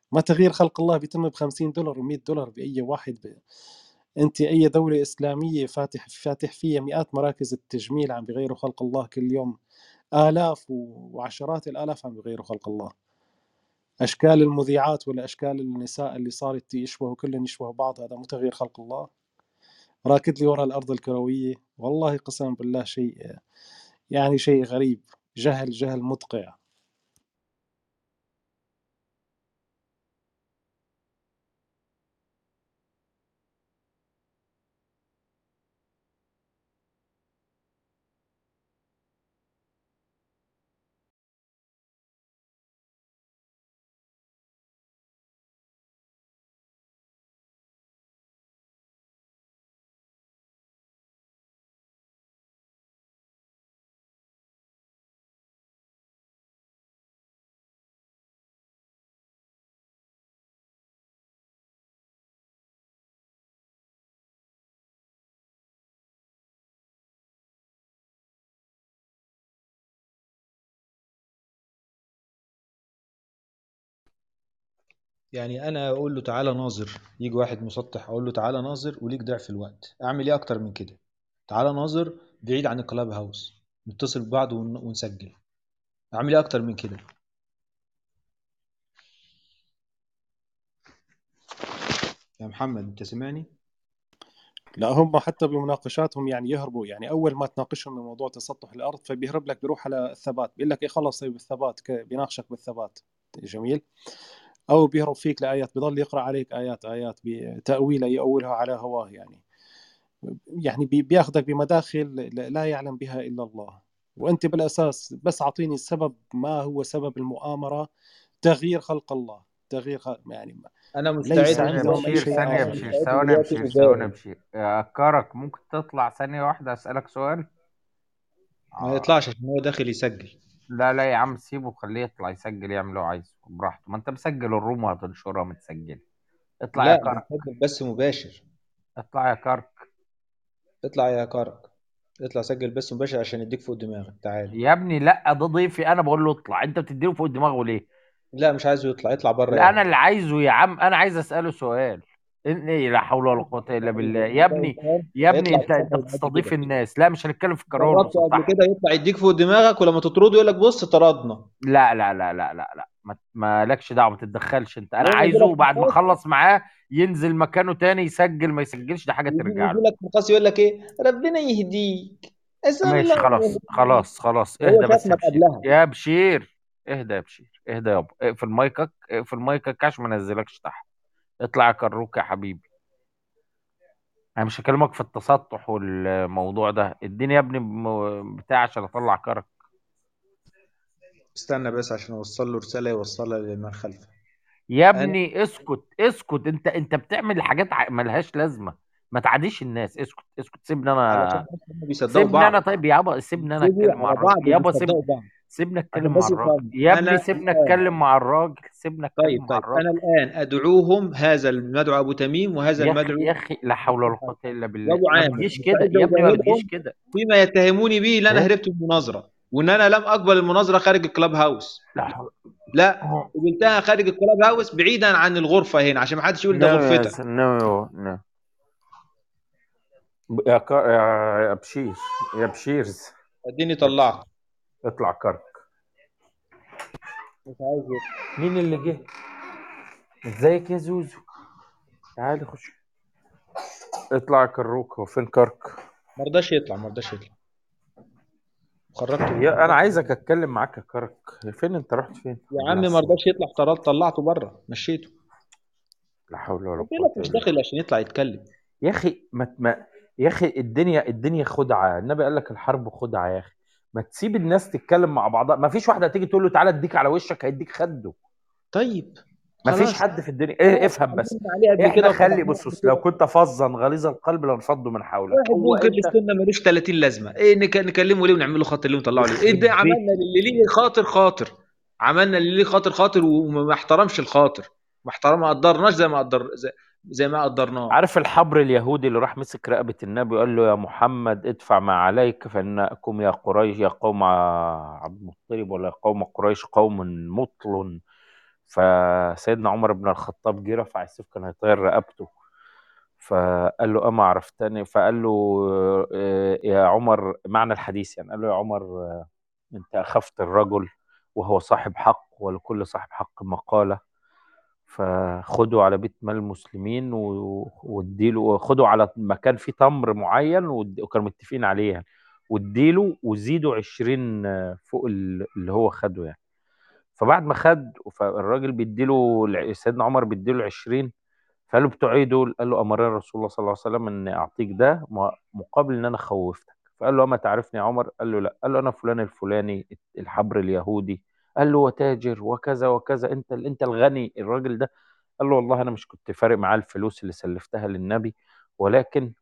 ما تغيير خلق الله بيتم ب 50 دولار و100 دولار باي واحد ب... انت اي دوله اسلاميه فاتح فاتح فيها مئات مراكز التجميل عم بيغيروا خلق الله كل يوم الاف وعشرات الالاف عم بيغيروا خلق الله اشكال المذيعات ولا اشكال النساء اللي صارت يشبهوا كلهم يشبهوا بعض هذا مو تغيير خلق الله راكد لي ورا الارض الكرويه والله قسما بالله شيء يعني شيء غريب جهل جهل مدقع يعني انا اقول له تعالى ناظر يجي واحد مسطح اقول له تعالى ناظر وليك ضعف الوقت اعمل ايه اكتر من كده تعالى ناظر بعيد عن الكلاب هاوس نتصل ببعض ون- ونسجل اعمل ايه اكتر من كده يا محمد انت سامعني لا هم حتى بمناقشاتهم يعني يهربوا يعني اول ما تناقشهم من موضوع تسطح الارض فبيهرب لك بيروح على الثبات بيقول لك ايه خلص طيب الثبات ك- بيناقشك بالثبات جميل او بيهرب فيك لايات بضل يقرا عليك ايات ايات بتاويله يؤولها على هواه يعني يعني بي- بياخذك بمداخل لا يعلم بها الا الله وانت بالاساس بس اعطيني السبب ما هو سبب المؤامره تغيير خلق الله تغيير خلق يعني انا ليس مستعد ثانية عندهم دلوقتي اي بشير شيء ثانية اخر بشير مستعد ثواني دلوقتي بشير ثواني اجاوب بشير يا كرك ممكن تطلع ثانية واحدة أسألك سؤال ما آه. يطلعش عشان هو داخل يسجل لا لا يا عم سيبه وخليه يطلع يسجل يعمل اللي هو عايزه براحته ما انت مسجل الروم وهتنشرها متسجلة اطلع يا لا كرك بنسجل بس مباشر اطلع يا كرك اطلع يا كرك اطلع سجل بس مباشر عشان يديك فوق دماغك تعال يا ابني لا ده ضيفي انا بقول له اطلع انت بتديله فوق دماغه ليه لا مش عايزه يطلع يطلع بره لا يا انا اللي عايزه يا عم انا عايز اساله سؤال إن إيه لا حول ولا قوة الا بالله يا ابني يا ابني هيطلع انت انت يتصل بتستضيف كده الناس لا مش هنتكلم في الكراويه جربته قبل المسطحة كده يطلع يديك فوق دماغك ولما تطرده يقول لك بص طردنا لا لا لا لا لا لا ما مالكش دعوه ما تتدخلش انت انا يجي عايزه لك وبعد ما مقاس اخلص معاه ينزل مكانه تاني يسجل ما يسجلش ده حاجه يجي ترجع يجي له لك مقاس يقول لك ايه ربنا يهديك اسال ماشي الله خلاص يهديك خلاص خلاص هو اهدى بس يا شتمك بشير قبلها يا بشير اهدى يا بشير اهدى يابا اقفل مايكك اقفل مايكك عشان ما انزلكش تحت اطلع يا كروك يا حبيبي انا مش هكلمك في التسطح والموضوع ده اديني يا ابني م- بتاع عشان اطلع كرك استنى بس عشان اوصل له رساله يوصلها لمن خلفه يا انا ابني اسكت اسكت انت انت بتعمل حاجات ع- ملهاش لازمه ما تعاديش الناس اسكت اسكت سيبني علشان انا بس هم بيصدقوا سيبني انا بعض طيب يابا سيبني انا بيكذبوا اتكلم مع على الراجل بعض يابا سيب وبيصدقوا بعض سيبني عشان اتكلم مع بس الراجل يفهموا يا انا ابني سيبني الان اتكلم مع الراجل سيبني اتكلم طيب مع طيب الراجل انا الان ادعوهم هذا المدعو ابو تميم وهذا يا اخي المدعو يا اخي لا حول ولا قوه الا بالله وابو ما عامر تجيش كده مستعد يا ابني ما بتجيش اجاوبهم كده فيما يتهموني به ان انا ايه هربت من المناظره وان انا لم اقبل المناظره خارج الكلاب هاوس لا حول لا اه. قبلتها خارج الكلاب هاوس بعيدا عن الغرفه هنا عشان ما حدش يقول ده نعم يا غرفتك س- نعم يا نعم يا كر... يا يا بشير يا بشيرز اديني يا بشير طلعت اطلع كرك مش عايز يطلع. مين اللي جه ازيك يا زوزو تعالي خش اطلع يا كروك هو فين كرك ما رضاش يطلع ما رضاش يطلع خرجته يا انا عايزك اتكلم معاك يا كرك فين انت رحت فين يا عم ما رضاش يطلع طلعت طلعته بره مشيته لا حول ولا قلت قوه لك مش الا داخل عشان يطلع يتكلم يا اخي ما ما يا اخي الدنيا الدنيا خدعه النبي قال لك الحرب خدعه يا اخي ما تسيب الناس تتكلم مع بعضها ما فيش واحده هتيجي تقول له تعالى اديك على وشك هيديك خده طيب ما فيش خلاص حد في الدنيا إيه افهم بس عملنا عليه قبل كده احنا خلي وطلعناه بص قبل بص لو كده كنت فظا غليظ القلب لانفضوا من حولك واحد هو ممكن انت السنه ملوش 30 لازمه ايه نك- نكلمه ليه ونعمل له خاطر ليه ونطلعه ليه ايه يخرب ده عملنا بيت اللي ليه خاطر خاطر عملنا اللي ليه خاطر خاطر وما احترمش الخاطر ما احترم ما قدرناش زي ما قدر زي, زي ما قدرناه عارف الحبر اليهودي اللي راح مسك رقبة النبي وقال له يا محمد ادفع ما عليك فإنكم يا قريش يا قوم عبد المطلب ولا يا قوم قريش قوم مطل فسيدنا عمر بن الخطاب جه رفع السيف كان هيطير رقبته فقال له اما عرفتني فقال له آه، يا عمر معنى الحديث يعني قال له يا عمر آه، انت اخفت الرجل وهو صاحب حق ولكل صاحب حق مقاله فخدوا على بيت مال المسلمين و- واديله خدوا على مكان فيه تمر معين ود- وكانوا متفقين عليه يعني واديله وزيدوا 20 فوق ال- اللي هو خده يعني فبعد ما خد فالراجل بيديله الع- سيدنا عمر بيديله 20 فقال له بتوع ايه دول؟ قال له امرني رسول الله صلى الله عليه وسلم ان اعطيك ده م- مقابل ان انا خوفتك فقال له اما تعرفني يا عمر؟ قال له لا قال له انا فلان الفلاني الحبر اليهودي قال له وتاجر وكذا وكذا انت انت الغني الراجل ده قال له والله انا مش كنت فارق معاه الفلوس اللي سلفتها للنبي ولكن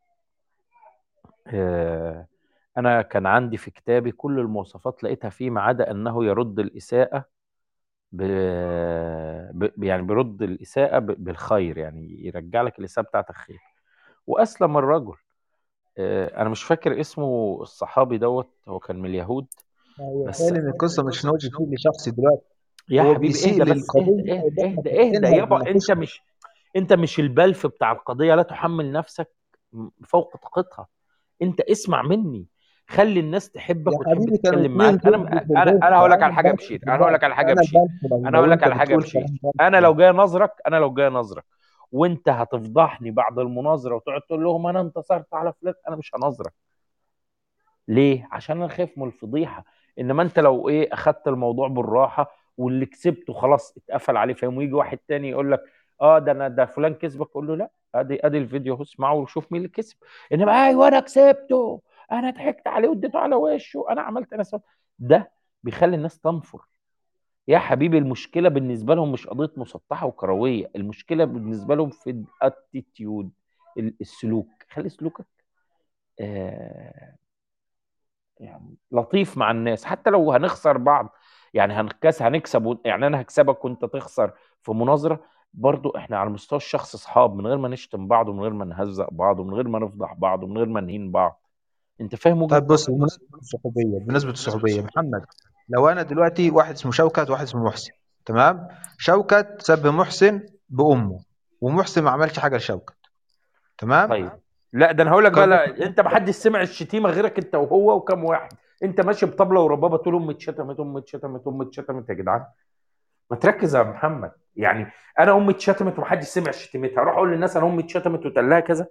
آه، انا كان عندي في كتابي كل المواصفات لقيتها فيه ما عدا انه يرد الاساءه ب... ب... يعني بيرد الاساءه ب... بالخير يعني يرجع لك الاساءه بتاعتك خير واسلم الرجل آه، انا مش فاكر اسمه الصحابي دوت هو كان من اليهود هي بس قال ان القصه مش ان هو بيسيء لشخص دلوقتي يا هو حبيبي بيسيء اهدى بس اهدى للقضيه اهدى اللي احنا اهدى اهدى فاتحينها يابا انت وبنناقشها مش انت مش البلف بتاع القضيه لا تحمل نفسك فوق طاقتها انت اسمع مني خلي الناس تحبك يا وتحب حبيبي كانوا تتكلم اتنين معاك انا ضد في انا البيت انا هقول لك انا على حاجه يا البلف بشير انا هقول لك دلوقتي على حاجه يا انا بشير البلف لو, انا لو هقول لك انت على حاجه يا بتقول بشير كلام بلف انا لو جاي نظرك انا لو جاي نظرك وانت هتفضحني بعد المناظره وتقعد تقول لهم انا انتصرت على فلان انا مش هنظرك ليه؟ عشان انا خايف من الفضيحه انما انت لو ايه اخدت الموضوع بالراحه واللي كسبته خلاص اتقفل عليه فاهم ويجي واحد تاني يقول لك اه ده انا ده فلان كسبك قول له لا ادي ادي الفيديو اهو اسمعه وشوف مين اللي كسب انما ايوه انا كسبته انا ضحكت عليه واديته على وشه انا عملت انا سويت ده بيخلي الناس تنفر يا حبيبي المشكله بالنسبه لهم مش قضيه مسطحه وكرويه المشكله بالنسبه لهم في الاتيتيود السلوك خلي سلوكك آه يعني لطيف مع الناس حتى لو هنخسر بعض يعني هنكس هنكسب و- يعني انا هكسبك وانت تخسر في مناظره برضو احنا على مستوى الشخص اصحاب من غير ما نشتم بعض ومن غير ما نهزق بعض ومن غير ما نفضح بعض ومن غير ما نهين بعض انت فاهم وجهه طيب بص نظري بمناسبه الصحوبيه بمناسبه الصحوبيه محمد لو انا دلوقتي واحد اسمه شوكت وواحد اسمه محسن تمام شوكت سب محسن بامه ومحسن ما عملش حاجه لشوكت تمام طيب لا ده انا هقول لك بقى قررت لا انت ما حدش سمع الشتيمه غيرك انت وهو وكم واحد انت ماشي بطبله وربابه تقول امي اتشتمت امي اتشتمت امي اتشتمت يا جدعان ما تركز يا محمد يعني انا امي اتشتمت ومحدش سمع شتيمتها اروح اقول للناس انا امي اتشتمت وتقال لها كذا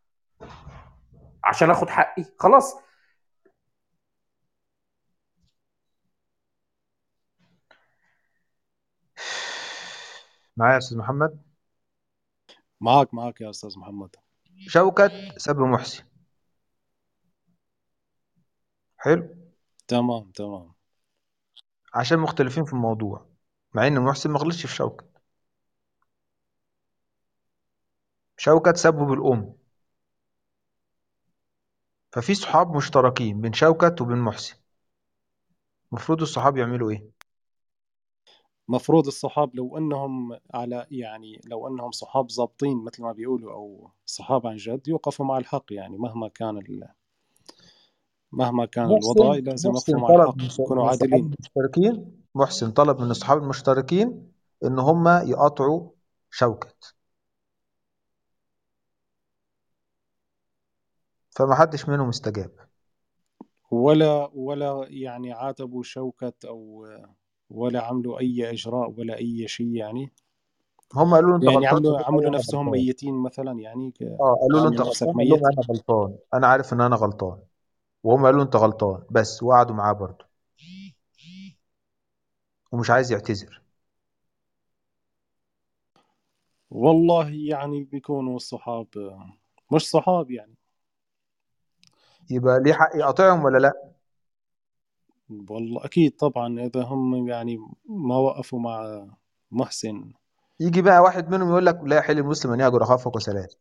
عشان اخد حقي خلاص معايا يا استاذ محمد معك معك يا استاذ محمد شوكت سب محسن حلو تمام تمام عشان مختلفين في الموضوع مع ان محسن ما غلطش في شوكت شوكت سبه بالام ففي صحاب مشتركين بين شوكت وبين محسن المفروض الصحاب يعملوا ايه مفروض الصحاب لو انهم على يعني لو انهم صحاب ضابطين مثل ما بيقولوا او صحاب عن جد يوقفوا مع الحق يعني مهما كان ال... مهما كان الوضع محسن لازم محسن يوقفوا مع طلب الحق من ص- يكونوا من الصحاب عادلين المشتركين محسن طلب من الصحاب المشتركين ان هم يقاطعوا شوكت فما حدش منهم استجاب ولا ولا يعني عاتبوا شوكت او ولا عملوا اي اجراء ولا اي شيء يعني هم قالوا له انت يعني غلطان عملوا فقال عملوا انا نفسهم غلطان ميتين مثلا يعني ك- اه قالوا له انت عامل نفسك غلطان قال لهم ميت انا غلطان انا عارف ان انا غلطان وهم قالوا له انت غلطان بس وقعدوا معاه برضه ومش عايز يعتذر والله يعني بيكونوا الصحاب مش صحاب يعني يبقى ليه حق يقاطعهم ولا لا والله اكيد طبعا اذا هم يعني ما وقفوا مع محسن يجي بقى واحد منهم يقول لك لا يحل المسلم ان يهجر اخاه فوق ثلاث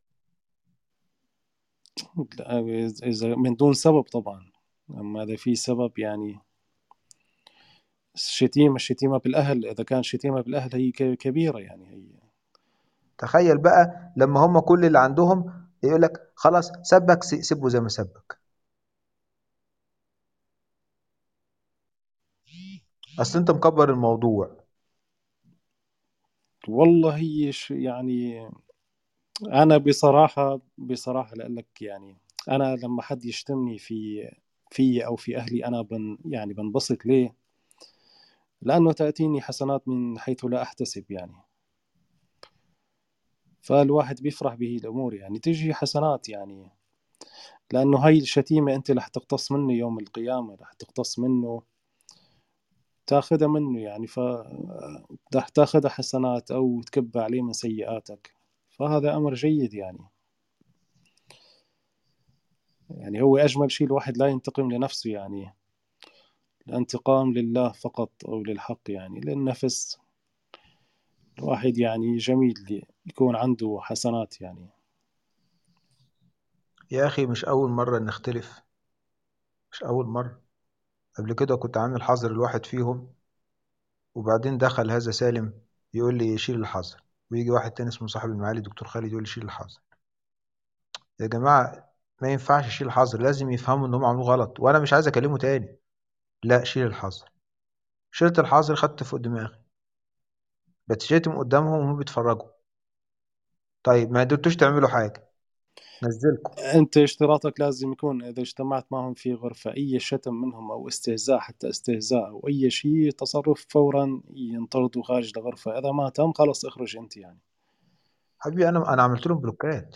لا، اذا من دون سبب طبعا اما اذا في سبب يعني الشتيمة الشتيمة بالأهل إذا كان شتيمة بالأهل هي ك- كبيرة يعني هي تخيل بقى لما هم كل اللي عندهم يقول لك خلاص سبك س- سيبه زي ما سبك اصل انت مكبر الموضوع والله هي ش- يعني انا بصراحه بصراحه لأقول لك يعني انا لما حد يشتمني في في او في اهلي انا بن يعني بنبسط ليه لانه تاتيني حسنات من حيث لا احتسب يعني فالواحد بيفرح بهي الامور يعني تجي حسنات يعني لانه هاي الشتيمه انت رح تقتص منه يوم القيامه رح تقتص منه تاخذها منه يعني ف رح تاخذها حسنات او تكب عليه من سيئاتك فهذا امر جيد يعني يعني هو اجمل شيء الواحد لا ينتقم لنفسه يعني الانتقام لله فقط او للحق يعني للنفس الواحد يعني جميل يكون عنده حسنات يعني يا أخي مش أول مرة نختلف مش أول مرة قبل كده كنت عامل حظر الواحد فيهم وبعدين دخل هذا سالم يقول لي شيل الحظر ويجي واحد تاني اسمه صاحب المعالي دكتور خالد يقول لي شيل الحظر يا جماعة ما ينفعش اشيل الحظر لازم يفهموا ان هم عملوه غلط وانا مش عايز اكلمه تاني لا شيل الحظر شلت الحظر خدت فوق دماغي بتشتم قدامهم وهم بيتفرجوا طيب ما قدرتوش تعملوا حاجة نزلكم انت اشتراطك لازم يكون اذا اجتمعت معهم في غرفة اي شتم منهم او استهزاء حتى استهزاء او اي شيء تصرف فورا ينطردوا خارج الغرفة اذا ما تم خلص اخرج انت يعني حبيبي انا انا عملت لهم بلوكات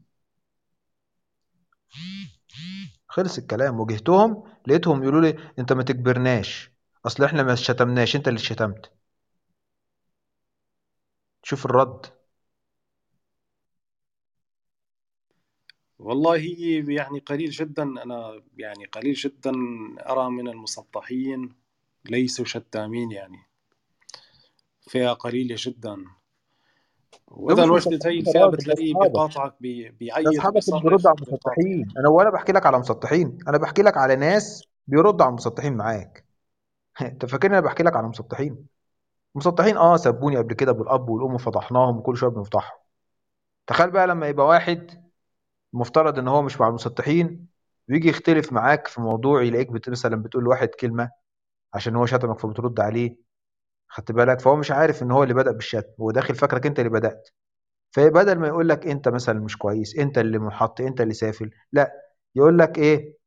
خلص الكلام واجهتهم لقيتهم يقولوا لي انت ما تجبرناش اصل احنا ما شتمناش انت اللي شتمت شوف الرد والله هي يعني قليل جدا انا يعني قليل جدا ارى من المسطحين ليسوا شتامين يعني فئة قليلة جدا دول واذا مش الوجد زي مسطحين يا الفئة راجل ده بتلاقيه اصحابك بيقاطعك بي- ده بيعيط اصحابك اللي بيردوا وبيصرخ على وبيقاطع المسطحين انا ولا بحكي لك على مسطحين انا بحكي لك على ناس بيردوا على المسطحين معاك انت فاكرني انا بحكي لك على مسطحين مسطحين اه سبوني قبل كده بالاب والام فضحناهم وكل شويه بنفضحهم تخيل بقى لما يبقى واحد المفترض ان هو مش مع المسطحين ويجي يختلف معاك في موضوع يلاقيك بت... مثلا بتقول لواحد كلمه عشان هو شتمك فبترد عليه خدت بالك فهو مش عارف ان هو اللي بدأ بالشتم هو داخل فاكرك انت اللي بدأت فبدل ما يقول لك انت مثلا مش كويس انت اللي منحط انت اللي سافل لا يقول لك ايه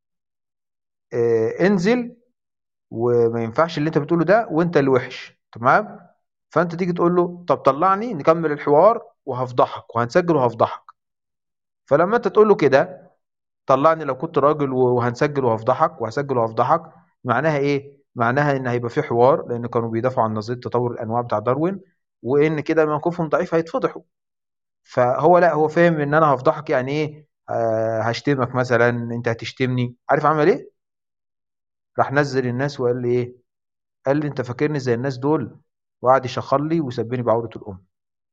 آه انزل وما ينفعش اللي انت بتقوله ده وانت اللي وحش تمام فانت تيجي تقول له طب طلعني نكمل الحوار وهفضحك وهنسجل وهفضحك فلما انت تقول له كده طلعني لو كنت راجل وهنسجل وهفضحك وهسجل وهفضحك معناها ايه معناها ان هيبقى في حوار لان كانوا بيدافعوا عن نظريه تطور الانواع بتاع داروين وان كده موقفهم ضعيف هيتفضحوا فهو لا هو فاهم ان انا هفضحك يعني ايه آه هشتمك مثلا انت هتشتمني عارف عمل ايه راح نزل الناس وقال لي ايه قال لي انت فاكرني زي الناس دول وقعد يشخر لي وسبني بعوره الام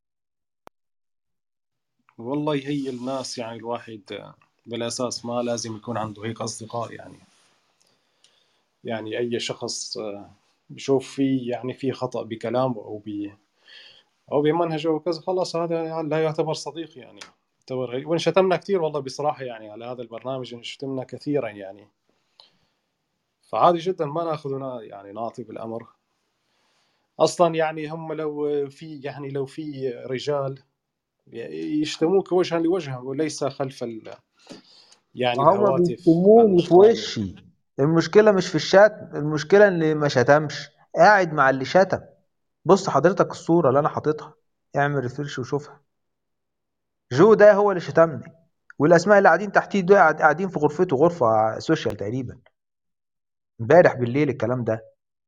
والله هي الناس يعني الواحد بالأساس ما لازم يكون عنده هيك أصدقاء يعني يعني أي شخص بشوف فيه يعني في خطأ بكلامه أو ب أو بمنهجه وكذا خلاص هذا لا يعتبر صديق يعني يعتبر وإن شتمنا كثير والله بصراحة يعني على هذا البرنامج إن شتمنا كثيرا يعني فعادي جدا ما ناخذ يعني نعطي بالأمر أصلا يعني هم لو في يعني لو في رجال يشتموك وجها لوجه وليس خلف ال يعني هما الهواتف بيشتموني في القائمة وشي المشكله مش في الشتم المشكله ان ما شتمش قاعد مع اللي شتم بص حضرتك الصوره اللي انا حاططها اعمل ريفرش وشوفها جو ده هو اللي شتمني والاسماء اللي قاعدين تحتيه دول قاعد- قاعدين في غرفته غرفه سوشيال تقريبا امبارح بالليل الكلام ده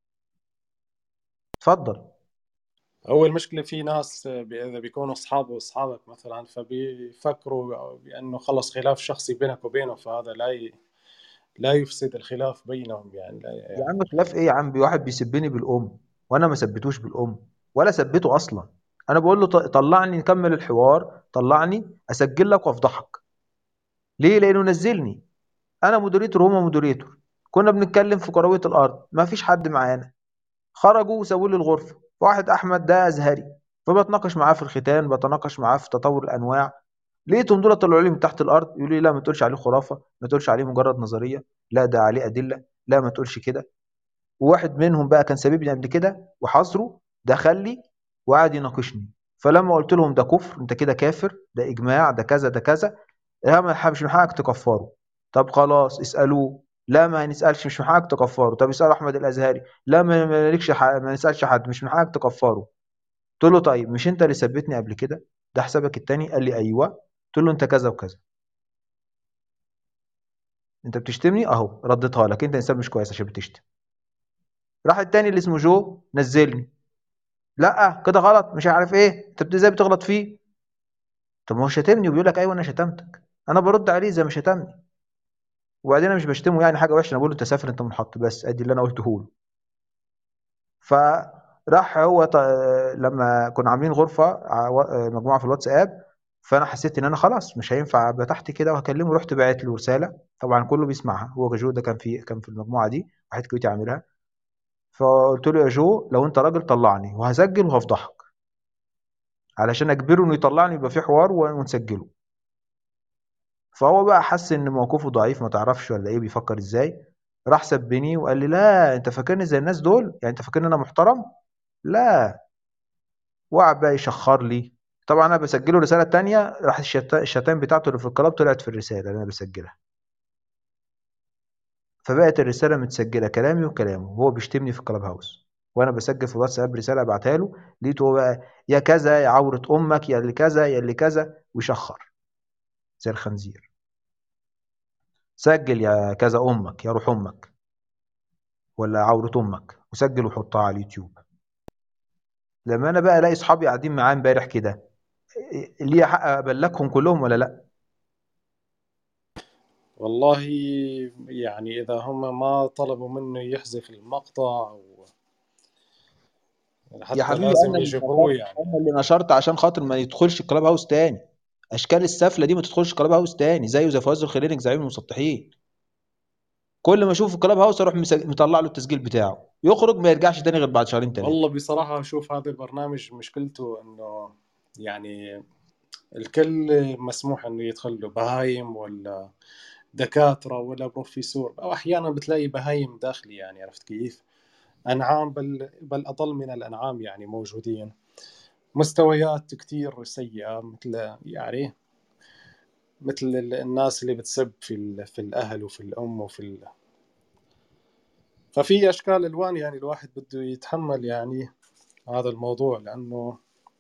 اتفضل هو المشكلة في ناس بي- إذا بيكونوا أصحاب وأصحابك مثلا فبيفكروا بأنه خلص خلاف شخصي بينك وبينه فهذا لا ي... لا يفسد الخلاف بينهم يعني لا يا يعني عم خلاف ايه يا عم واحد بيسبني بالام وانا ما سبيتوش بالام ولا سبيته اصلا انا بقول له ط- طلعني نكمل الحوار طلعني اسجل لك وافضحك ليه لانه نزلني انا مودريتور وهما مودريتور كنا بنتكلم في كرويه الارض ما فيش حد معانا خرجوا وسووا لي الغرفه واحد احمد ده ازهري فبتناقش معاه في الختان بتناقش معاه في تطور الانواع لقيتهم دول طلعوا لي من تحت الارض يقولوا لي لا ما تقولش عليه خرافه ما تقولش عليه مجرد نظريه لا ده عليه ادله لا ما تقولش كده وواحد منهم بقى كان سببني قبل كده وحاصره دخل لي وقعد يناقشني فلما قلت لهم ده كفر انت كده كافر ده اجماع ده كذا ده كذا لا ما مش من حقك تكفره طب خلاص اسالوه لا ما نسالش مش من حقك تكفره طب اسال احمد الازهري لا ما مالكش حق ما نسالش حد مش من حقك تكفره قلت له طيب مش انت اللي ثبتني قبل كده ده حسابك التاني قال لي ايوه قلت له انت كذا وكذا انت بتشتمني اهو رديتها لك انت انسان مش كويس عشان بتشتم راح التاني اللي اسمه جو نزلني لا كده غلط مش عارف ايه انت ازاي بتغلط فيه طب ما هو شتمني وبيقول لك ايوه انا شتمتك انا برد عليه زي ما شتمني وبعدين انا مش بشتمه يعني حاجه وحشه انا بقول له انت سافر انت منحط بس ادي اللي انا قلته له فراح هو ط... لما كنا عاملين غرفه ع- مجموعه في الواتساب فانا حسيت ان انا خلاص مش هينفع ابقى تحت كده وهكلمه رحت باعت له رساله طبعا كله بيسمعها هو جو ده كان في كان في المجموعه دي واحد كويتي عاملها فقلت له يا جو لو انت راجل طلعني وهسجل وهفضحك علشان اجبره انه يطلعني يبقى في حوار ونسجله فهو بقى حس ان موقفه ضعيف ما تعرفش ولا ايه بيفكر ازاي راح سبني وقال لي لا انت فاكرني زي الناس دول يعني انت فاكرني انا محترم لا وقعد بقى يشخر لي طبعا انا بسجله رساله تانية راح الشتا- الشتائم بتاعته اللي في الكلاب طلعت في الرساله اللي انا بسجلها فبقت الرساله متسجله كلامي وكلامه وهو بيشتمني في الكلاب هاوس وانا بسجل في الواتساب رساله ابعتها له لقيته هو بقى يا كذا يا عوره امك يا اللي كذا يا اللي كذا ويشخر زي الخنزير سجل يا كذا امك يا روح امك ولا عوره امك وسجل وحطها على اليوتيوب لما انا بقى الاقي اصحابي قاعدين معايا امبارح كده ليه حق ابلغهم كلهم ولا لا والله يعني إذا هم ما طلبوا منه يحذف المقطع و... يا حتى حبيبي لازم انا اللي يجبروه نشرت يعني انا اللي نشرت عشان خاطر ما يدخلش الكلاب هاوس تاني اشكال السفله دي ما تدخلش الكلاب هاوس تاني زيه زي فواز الخليلي زعيم المسطحين كل ما اشوف الكلاب هاوس اروح مسج- مطلع له التسجيل بتاعه يخرج ما يرجعش تاني غير بعد شهرين ثلاثه والله بصراحة أشوف هذا البرنامج مشكلته إنه يعني الكل مسموح إنه يدخل له بهايم ولا دكاترة ولا بروفيسور أو أحيانا بتلاقي بهايم داخلي يعني عرفت كيف؟ أنعام بل بل أضل من الأنعام يعني موجودين مستويات كتير سيئة مثل يعني مثل ال- الناس اللي بتسب في ال- في الأهل وفي الأم وفي ال... ففي أشكال ألوان يعني الواحد بده يتحمل يعني هذا الموضوع لأنه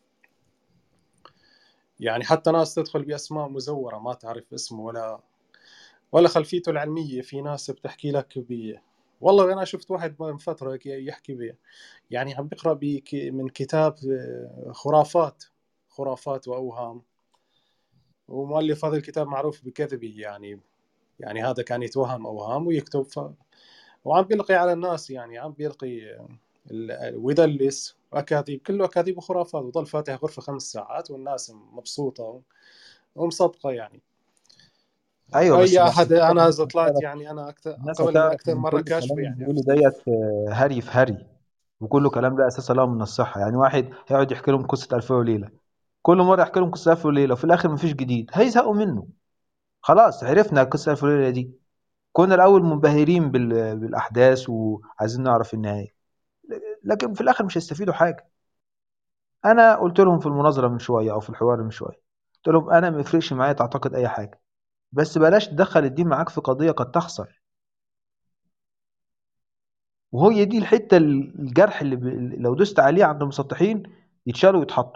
يعني حتى ناس تدخل بأسماء مزورة ما تعرف اسمه ولا ولا خلفيته العلمية في ناس بتحكي لك ب والله أنا شفت واحد من فترة هيك يحكي ب... يعني عم بيقرأ بك... من كتاب آه، خرافات خرافات وأوهام ومؤلف هذا الكتاب معروف بكذبه يعني يعني هذا كان يتوهم أوهام ويكتب ف... وعم بيلقي على الناس يعني عم بيلقي ال- ويدلس أكاذيب كله أكاذيب وخرافات وضل فاتح غرفة خمس ساعات والناس مبسوطة ومصدقة يعني ايوه بس أي بس أحد الناس أنا إذا هتعرف طلعت يعني أنا أكثر الناس قبل من هتعرف أكثر ان مرة كل كاشفة الكلام يعني اللي عرفت بيقوله كيف؟ ديت آه، هري في هري وكله كلام لا اساس له من الصحه يعني واحد هيقعد يحكي لهم قصه الف وليله كل مره يحكي لهم قصه الف وليله وفي الاخر مفيش جديد هيزهقوا منه خلاص عرفنا قصه الف وليله دي كنا الاول منبهرين بال- بالاحداث وعايزين نعرف النهايه لكن في الاخر مش هيستفيدوا حاجه انا قلت لهم في المناظره من شويه او في الحوار من شويه قلت لهم انا ما يفرقش معايا تعتقد اي حاجه بس بلاش تدخل الدين معاك في قضيه قد تخسر وهي دي الحته الجرح اللي ب... لو دوست عليه عند المسطحين يتشالوا ويتحطوا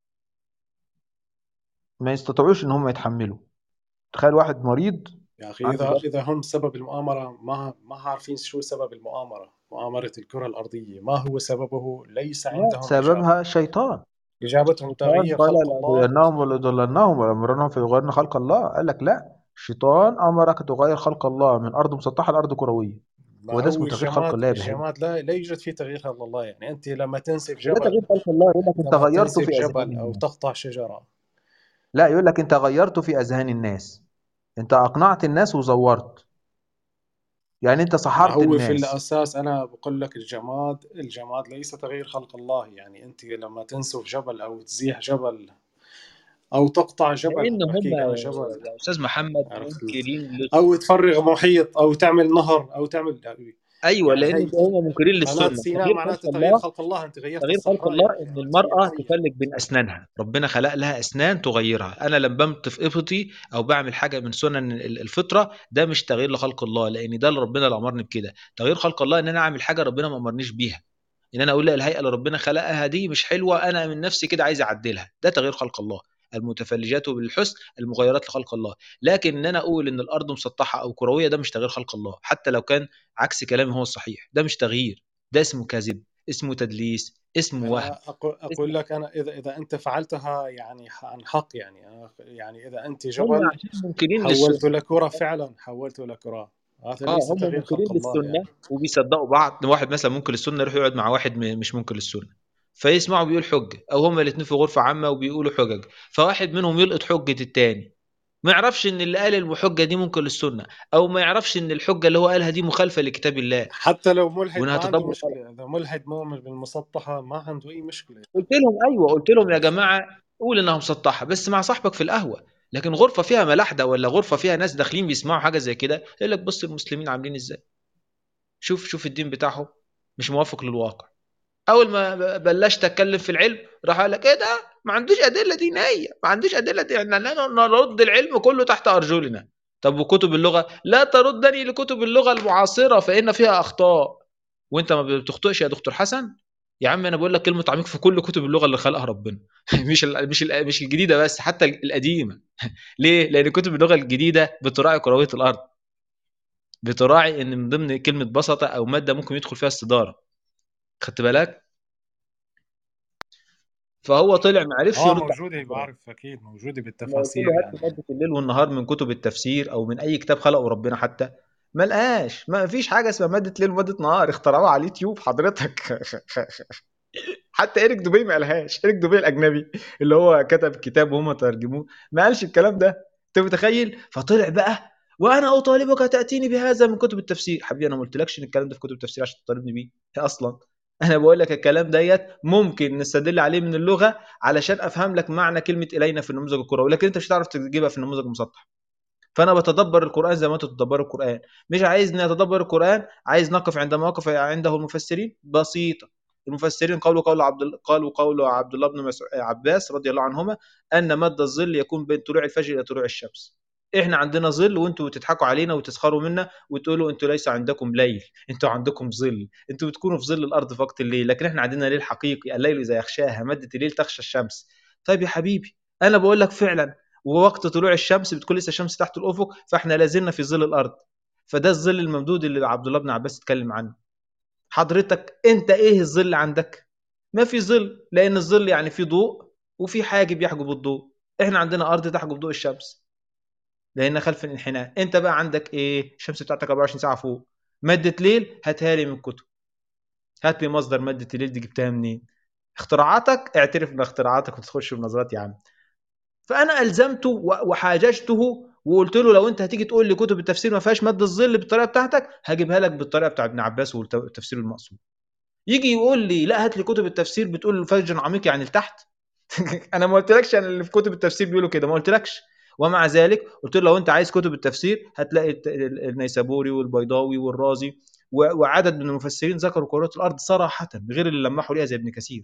ما يستطيعوش ان هم يتحملوا تخيل واحد مريض يا أخي عنده إذا ضغط إذا هم سبب المؤامرة ما ما عارفين شو سبب المؤامرة مؤامرة الكرة الأرضية ما هو سببه ليس لا عندهم إجابة سببها شيطان إجابتهم الشيطان تغيير قال خلق الله لأغوينهم ولأضلنهم ولأمرنهم فيغيرن خلق الله قال لك لا الشيطان أمرك تغير خلق الله من أرض مسطحة لأرض كروية ما وده هو اسمه تغيير خلق الجماد الله يا بهيم الجماد لا لا يوجد فيه تغيير خلق الله يعني أنت لما تنسف وده جبل تغيير خلق الله يقول لك انت لما غيرته تنسف في اذهان جبل أو الناس تقطع شجرة لا يقول لك انت غيرته في اذهان الناس انت اقنعت الناس وزورت يعني انت ما سحرت هو في الناس الأساس أنا بقول لك الجماد الجماد ليس تغيير خلق الله يعني أنت لما تنسف جبل أو تزيح جبل أو تقطع جبل لان هم بحكيك أنا جبل يا استاذ محمد عرفت منكرين أو للص- تفرغ محيط أو تعمل نهر أو تعمل ايوه يعني لان هي هم منكرين قناة للسنه سيناء تغيير معناته خلق تغيير الله خلق الله انت غيرت تغيير خلق الصحراء الله يعني ان غيرت المراه سيناء طيب تفلك بين اسنانها ربنا خلق لها اسنان تغيرها انا لما بمطف ابطي او بعمل حاجه من سنن ال- الفطره ده مش تغيير لخلق الله لان ده اللي ربنا اللي امرني بكده تغيير خلق الله ان انا اعمل حاجه ربنا ما امرنيش بيها ان انا اقول لا الهيئه اللي ربنا خلقها دي مش حلوه انا من نفسي كده عايز اعدلها ده تغيير خلق الله المتفلجات بالحسن المغيرات لخلق الله لكن ان انا اقول ان الارض مسطحه او كرويه ده مش تغيير خلق الله حتى لو كان عكس كلامي هو الصحيح ده مش تغيير ده اسمه كذب اسمه تدليس اسمه وهم انا اقول اقول اسمه لك انا اذا اذا انت فعلتها يعني عن حق يعني أنا يعني اذا انت هم جبل عشان منكرين حولته للسنه لكره فعلا حولته لكره هذا اه ليس هم تغيير منكرين خلق الله للسنه يعني وبيصدقوا بعض واحد مثلا منكر للسنه يروح يقعد مع واحد م- مش منكر للسنه فيسمعوا بيقول حجه او هم الاثنين في غرفه عامه وبيقولوا حجج فواحد منهم يلقط حجه التاني ما يعرفش ان اللي قال الحجه دي منكر للسنه او ما يعرفش ان الحجه اللي هو قالها دي مخالفه لكتاب الله حتى لو ملحد وانها ما عنده تدبر خلق مشكله اذا ملحد مؤمن بالمسطحه ما عنده اي مشكله قلت لهم ايوه قلت لهم يا جماعه قول انها مسطحه بس مع صاحبك في القهوه لكن غرفه فيها ملاحده ولا غرفه فيها ناس داخلين بيسمعوا حاجه زي كده يقول لك بص المسلمين عاملين ازاي شوف شوف الدين بتاعهم مش موافق للواقع اول ما ب- بلشت اتكلم في العلم راح قال لك ايه ده ما عندوش ادله دينيه ما عندوش ادله دي احنا لا نرد العلم كله تحت ارجلنا طب وكتب اللغه لا تردني لكتب اللغه المعاصره فان فيها اخطاء وانت ما بتخطئش يا دكتور حسن يا عم انا بقول لك كلمه عميق في كل كتب اللغه اللي خلقها ربنا مش ال مش ال مش الجديده بس حتى القديمه ليه لان كتب اللغه الجديده بتراعي كرويه الارض بتراعي ان من ضمن كلمه بسطه او ماده ممكن يدخل فيها استداره خدت بالك فهو طلع ما عرفش اه يرد على موجوده الكلام بعرف اكيد موجوده لما قلت بالتفاسير له هات لي يعني ماده الليل والنهار من كتب التفسير او من اي كتاب خلقه ربنا حتى ما لقاش ما فيش حاجه اسمها ماده ليل وماده نهار اخترعوها على اليوتيوب حضرتك حتى ايريك دوبي ما قالهاش ايريك دوبي الاجنبي اللي هو كتب كتاب وهم ترجموه ما قالش الكلام ده انت متخيل فطلع بقى وانا اطالبك تاتيني بهذا من كتب التفسير حبيبي انا ما قلتلكش ان الكلام ده في كتب التفسير عشان تطالبني بيه اصلا انا بقول لك الكلام ديت ممكن نستدل عليه من اللغه علشان افهم لك معنى كلمه الينا في النموذج الكروي لكن انت مش هتعرف تجيبها في النموذج المسطح فانا بتدبر القران زي ما انت تتدبر القران مش عايزني اتدبر القران عايز نقف عند مواقف عنده المفسرين بسيطه المفسرين قالوا قول عبد ال- قالوا قول عبد الله بن مسع- عباس رضي الله عنهما ان مد الظل يكون بين طلوع الفجر الى طلوع الشمس احنا عندنا ظل وانتوا بتضحكوا علينا وتسخروا منا وتقولوا انتوا ليس عندكم ليل انتوا عندكم ظل انتوا بتكونوا في ظل الارض في وقت الليل لكن احنا عندنا ليل حقيقي الليل اذا يغشاها مدة الليل تغشى الشمس طيب يا حبيبي انا بقول لك فعلا ووقت طلوع الشمس بتكون لسه الشمس تحت الافق فاحنا لازلنا في ظل الارض فده الظل الممدود اللي عبد الله بن عباس اتكلم عنه حضرتك انت ايه الظل عندك ما في ظل لان الظل يعني في ضوء وفي حاجب يحجب الضوء احنا عندنا ارض تحجب ضوء الشمس لان خلف الانحناء انت بقى عندك ايه الشمس بتاعتك 24 ساعه فوق ماده ليل هاتها لي من الكتب هات لي مصدر ماده الليل دي جبتها منين اختراعاتك اعترف باختراعاتك وتخش بنظرات يا عم فانا الزمته و- وحاججته وقلت له لو انت هتيجي تقول لي كتب التفسير ما فيهاش ماده الظل بالطريقه بتاعتك هجيبها لك بالطريقه بتاع ابن عباس والتفسير المقصود يجي يقول لي لا هات لي كتب التفسير بتقول فج عميق يعني لتحت انا ما قلتلكش ان اللي في كتب التفسير بيقولوا كده ما قلتلكش ومع ذلك قلت له لو انت عايز كتب التفسير هتلاقي الت- ال- النيسابوري والبيضاوي والرازي و- وعدد من المفسرين ذكروا كرات الارض صراحه غير اللي لمحوا ليها زي ابن كثير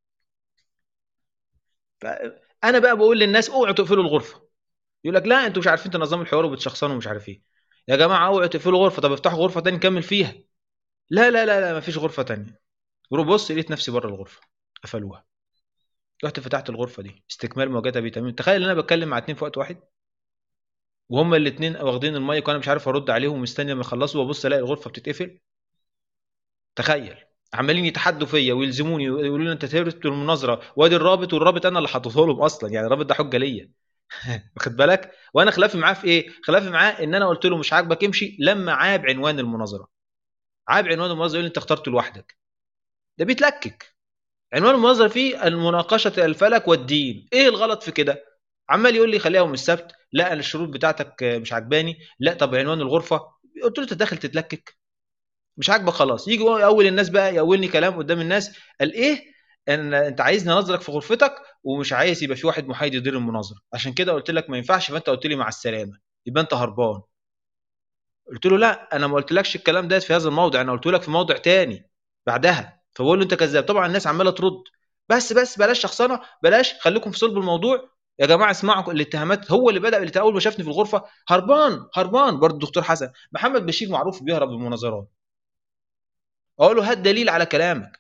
فانا بقى بقول للناس اوعوا تقفلوا الغرفه يقول لك لا انتوا مش عارفين تنظموا الحوار وبتشخصنوا ومش عارف ايه يا جماعه اوعوا تقفلوا غرفه طب افتحوا غرفه تاني نكمل فيها لا لا لا لا مفيش غرفه تانية بص لقيت نفسي بره الغرفه قفلوها رحت فتحت الغرفه دي استكمال مواجهه بتميم تخيل ان انا بتكلم مع اتنين في وقت واحد وهما الاتنين واخدين المايك وانا مش عارف ارد عليهم ومستني لما يخلصوا وابص الاقي الغرفه بتتقفل تخيل عمالين يتحدوا فيا ويلزموني ويقولوا لي انت تهرت المناظره وادي الرابط والرابط انا اللي حاططه لهم اصلا يعني الرابط ده حجه ليا واخد بالك وانا خلافي معاه في ايه خلافي معاه ان انا قلت له مش عاجبك امشي لما عاب عنوان المناظره عاب عنوان المناظره يقول لي انت اخترته لوحدك ده بيتلكك عنوان المناظره فيه المناقشه الفلك والدين ايه الغلط في كده عمال يقول لي خليها يوم السبت لا انا الشروط بتاعتك مش عجباني لا طب عنوان الغرفه قلت له انت داخل تتلكك مش عاجبك خلاص يجي اول الناس بقى يقولني كلام قدام الناس قال ايه ان انت عايزني انظرك في غرفتك ومش عايز يبقى في واحد محايد يدير المناظره عشان كده قلت لك ما ينفعش فانت قلت لي مع السلامه يبقى انت هربان قلت له لا انا ما قلتلكش الكلام ده في هذا الموضع انا قلت لك في موضع تاني بعدها فبقول له انت كذاب طبعا الناس عماله ترد بس بس بلاش شخصنه بلاش خليكم في صلب الموضوع يا جماعه اسمعوا الاتهامات هو اللي بدا اللي اول ما شافني في الغرفه هربان هربان برضه الدكتور حسن محمد بشير معروف بيهرب من المناظرات اقول له هات دليل على كلامك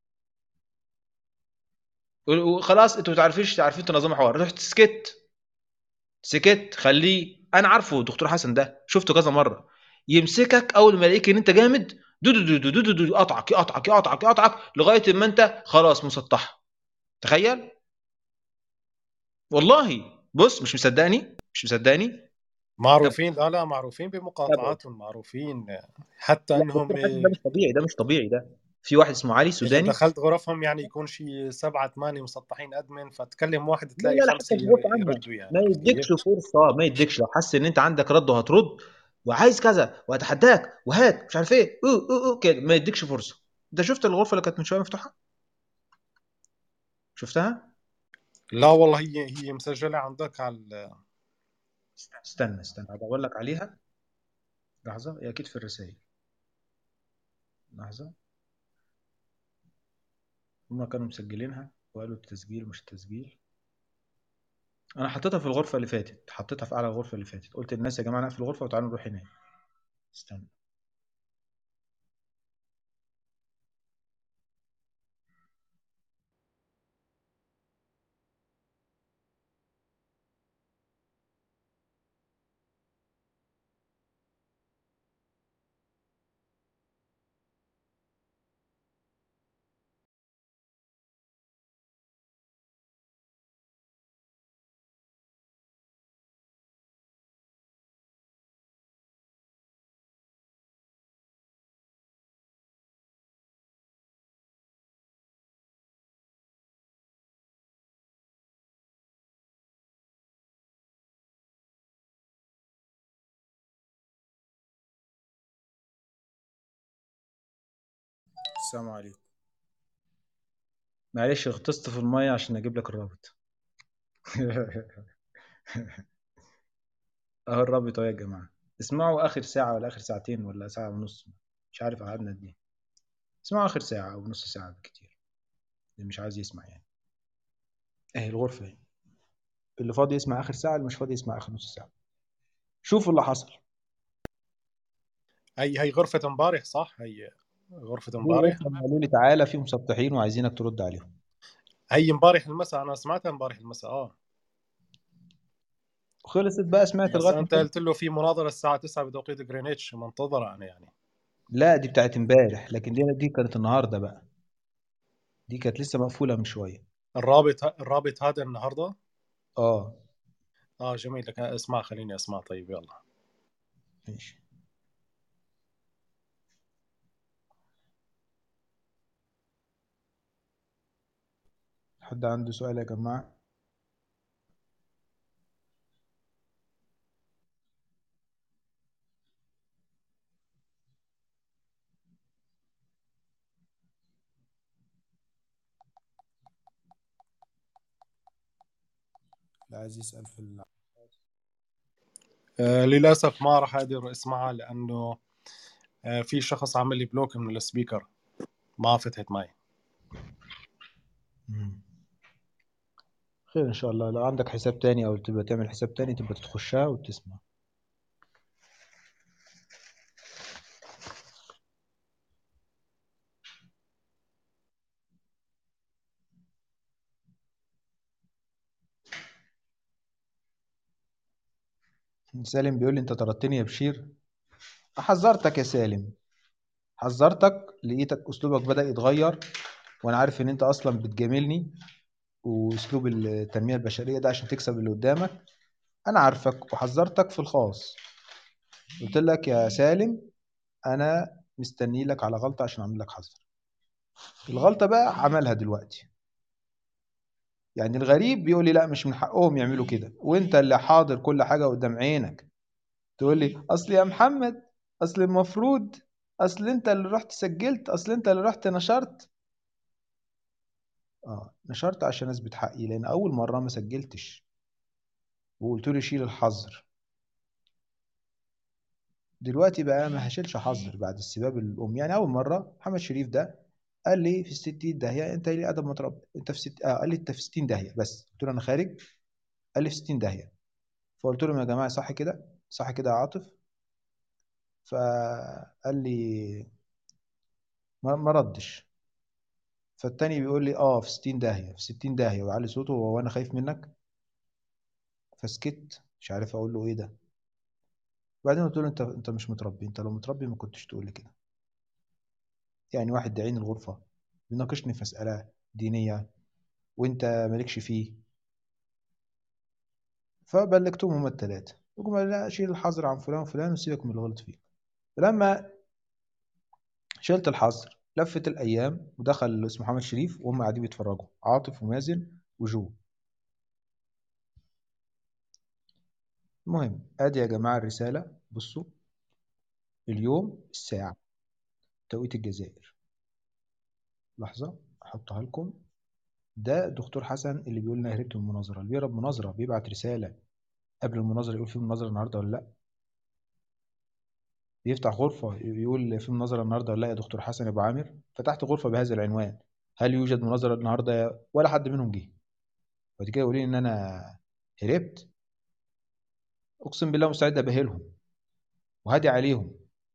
وخلاص انتوا ما تعرفيش عارفين تنظموا حوار رحت سكت سكت خليه انا عارفه دكتور حسن ده شفته كذا مره يمسكك اول ما يلاقيك ان انت جامد دو دو دو دو دو دو يقطعك يقطعك يقطعك يقطعك لغايه ما انت خلاص مسطح تخيل والله بص مش مصدقني مش مصدقني معروفين لا لا معروفين بمقاطعاتهم معروفين حتى انهم ده مش طبيعي ده مش طبيعي ده في واحد اسمه علي اذا سوداني دخلت غرفهم يعني يكون شي سبعة ثمانية مسطحين ادمن فتكلم واحد لا تلاقي لا لا خمسة حتى غصب عنك يردوا يعني ما عرفت يديكش كيف؟ فرصه ما يديكش لو حس ان انت عندك رد وهترد وعايز كذا وهتحداك وهات مش عارف ايه أوه أوه أوه كده ما يديكش فرصه انت شفت الغرفه اللي كانت من شويه مفتوحه شفتها لا والله هي هي مسجلة عندك على ال- استنى استنى هدور لك عليها لحظه هي اكيد في الرسائل لحظه هما كانوا مسجلينها وقالوا التسجيل مش التسجيل انا حطيتها في الغرفه اللي فاتت حطيتها في اعلى الغرفه اللي فاتت قلت للناس يا جماعه نقفل الغرفه وتعالوا نروح هناك استنى السلام عليكم معلش غطست في الميه عشان اجيب لك الرابط اهو الرابط اهو يا جماعه اسمعوا اخر ساعه ولا اخر ساعتين ولا ساعه ونص مش عارف قعدنا قد ايه اسمعوا اخر ساعه او نص ساعه بالكتير اللي مش عايز يسمع يعني اهي الغرفه اهي اللي فاضي يسمع اخر ساعه اللي مش فاضي يسمع اخر نص ساعه شوفوا اللي حصل هي هي غرفة امبارح صح هي غرفة دي امبارح غرفة لما قالوا لي تعالى في مسطحين وعايزينك ترد عليهم هي امبارح المساء انا سمعتها امبارح المساء اه خلصت بقى سمعت بس لغايه انت ما قلت له في مناظرة الساعة 9 بتوقيت جرينتش منتظرة انا يعني لا دي بتاعت امبارح لكن دي دي كانت النهارده بقى دي كانت لسه مقفوله من شويه الرابط الرابط هذا النهارده اه اه جميل لك اسمع خليني اسمع طيب يلا ماشي حد عنده سؤال يا جماعه لا عايز يسأل في ال... آه للاسف ما راح اقدر اسمعها لانه آه في شخص عمل لي بلوك من السبيكر ما فتحت معي مم. خير ان شاء الله لو عندك حساب تاني او تبقى تعمل حساب تاني تبقى تخشها وتسمع سالم بيقول لي انت طردتني يا بشير حذرتك يا سالم حذرتك لقيتك اسلوبك بدأ يتغير وانا عارف ان انت اصلا بتجاملني واسلوب التنمية البشرية ده عشان تكسب اللي قدامك انا عارفك وحذرتك في الخاص قلت لك يا سالم انا مستني لك على غلطة عشان اعمل لك حذر الغلطة بقى عملها دلوقتي يعني الغريب بيقول لي لا مش من حقهم يعملوا كده وانت اللي حاضر كل حاجة قدام عينك تقول لي اصل يا محمد اصل المفروض اصل انت اللي رحت سجلت اصل انت اللي رحت نشرت اه نشرت عشان اثبت حقي لان اول مرة ما سجلتش وقلت له شيل الحظر دلوقتي بقى ما هشيلش حظر بعد السباب الام يعني اول مره محمد شريف ده قال لي في 60 داهيه انت ليه ادب متربي انت في ست... آه قال لي انت في 60 داهيه بس قلت له انا خارج قال لي في 60 داهيه فقلت لهم يا جماعه صح كده صح كده يا عاطف فقال لي ما, ما ردش فالتاني بيقول لي اه في 60 داهيه في 60 داهيه وعلي صوته وانا خايف منك فسكت مش عارف اقول له ايه ده وبعدين قلت له انت انت مش متربي انت لو متربي ما كنتش تقول لي كده يعني واحد داعين الغرفه بيناقشني في مساله دينيه وانت مالكش فيه فبلغتهم هما الثلاثه وقم قال لا شيل الحظر عن فلان وفلان وسيبك من اللي غلط فيه فلما شلت الحظر لفت الايام ودخل اسمه محمد شريف وهم قاعدين بيتفرجوا عاطف ومازن وجو المهم ادي يا جماعه الرساله بصوا اليوم الساعه توقيت الجزائر لحظه احطها لكم ده الدكتور حسن اللي بيقول لنا هربت من المناظره اللي بيهرب مناظره بيبعت رساله قبل المناظره يقول في مناظره النهارده ولا لا بيفتح غرفه يقول في مناظره النهارده ولا لا يا دكتور حسن يا ابو عامر فتحت غرفه بهذا العنوان هل يوجد مناظره النهارده ولا حد منهم جه وبعد كده يقولوا لي ان انا هربت اقسم بالله مستعد ابهلهم وهدي عليهم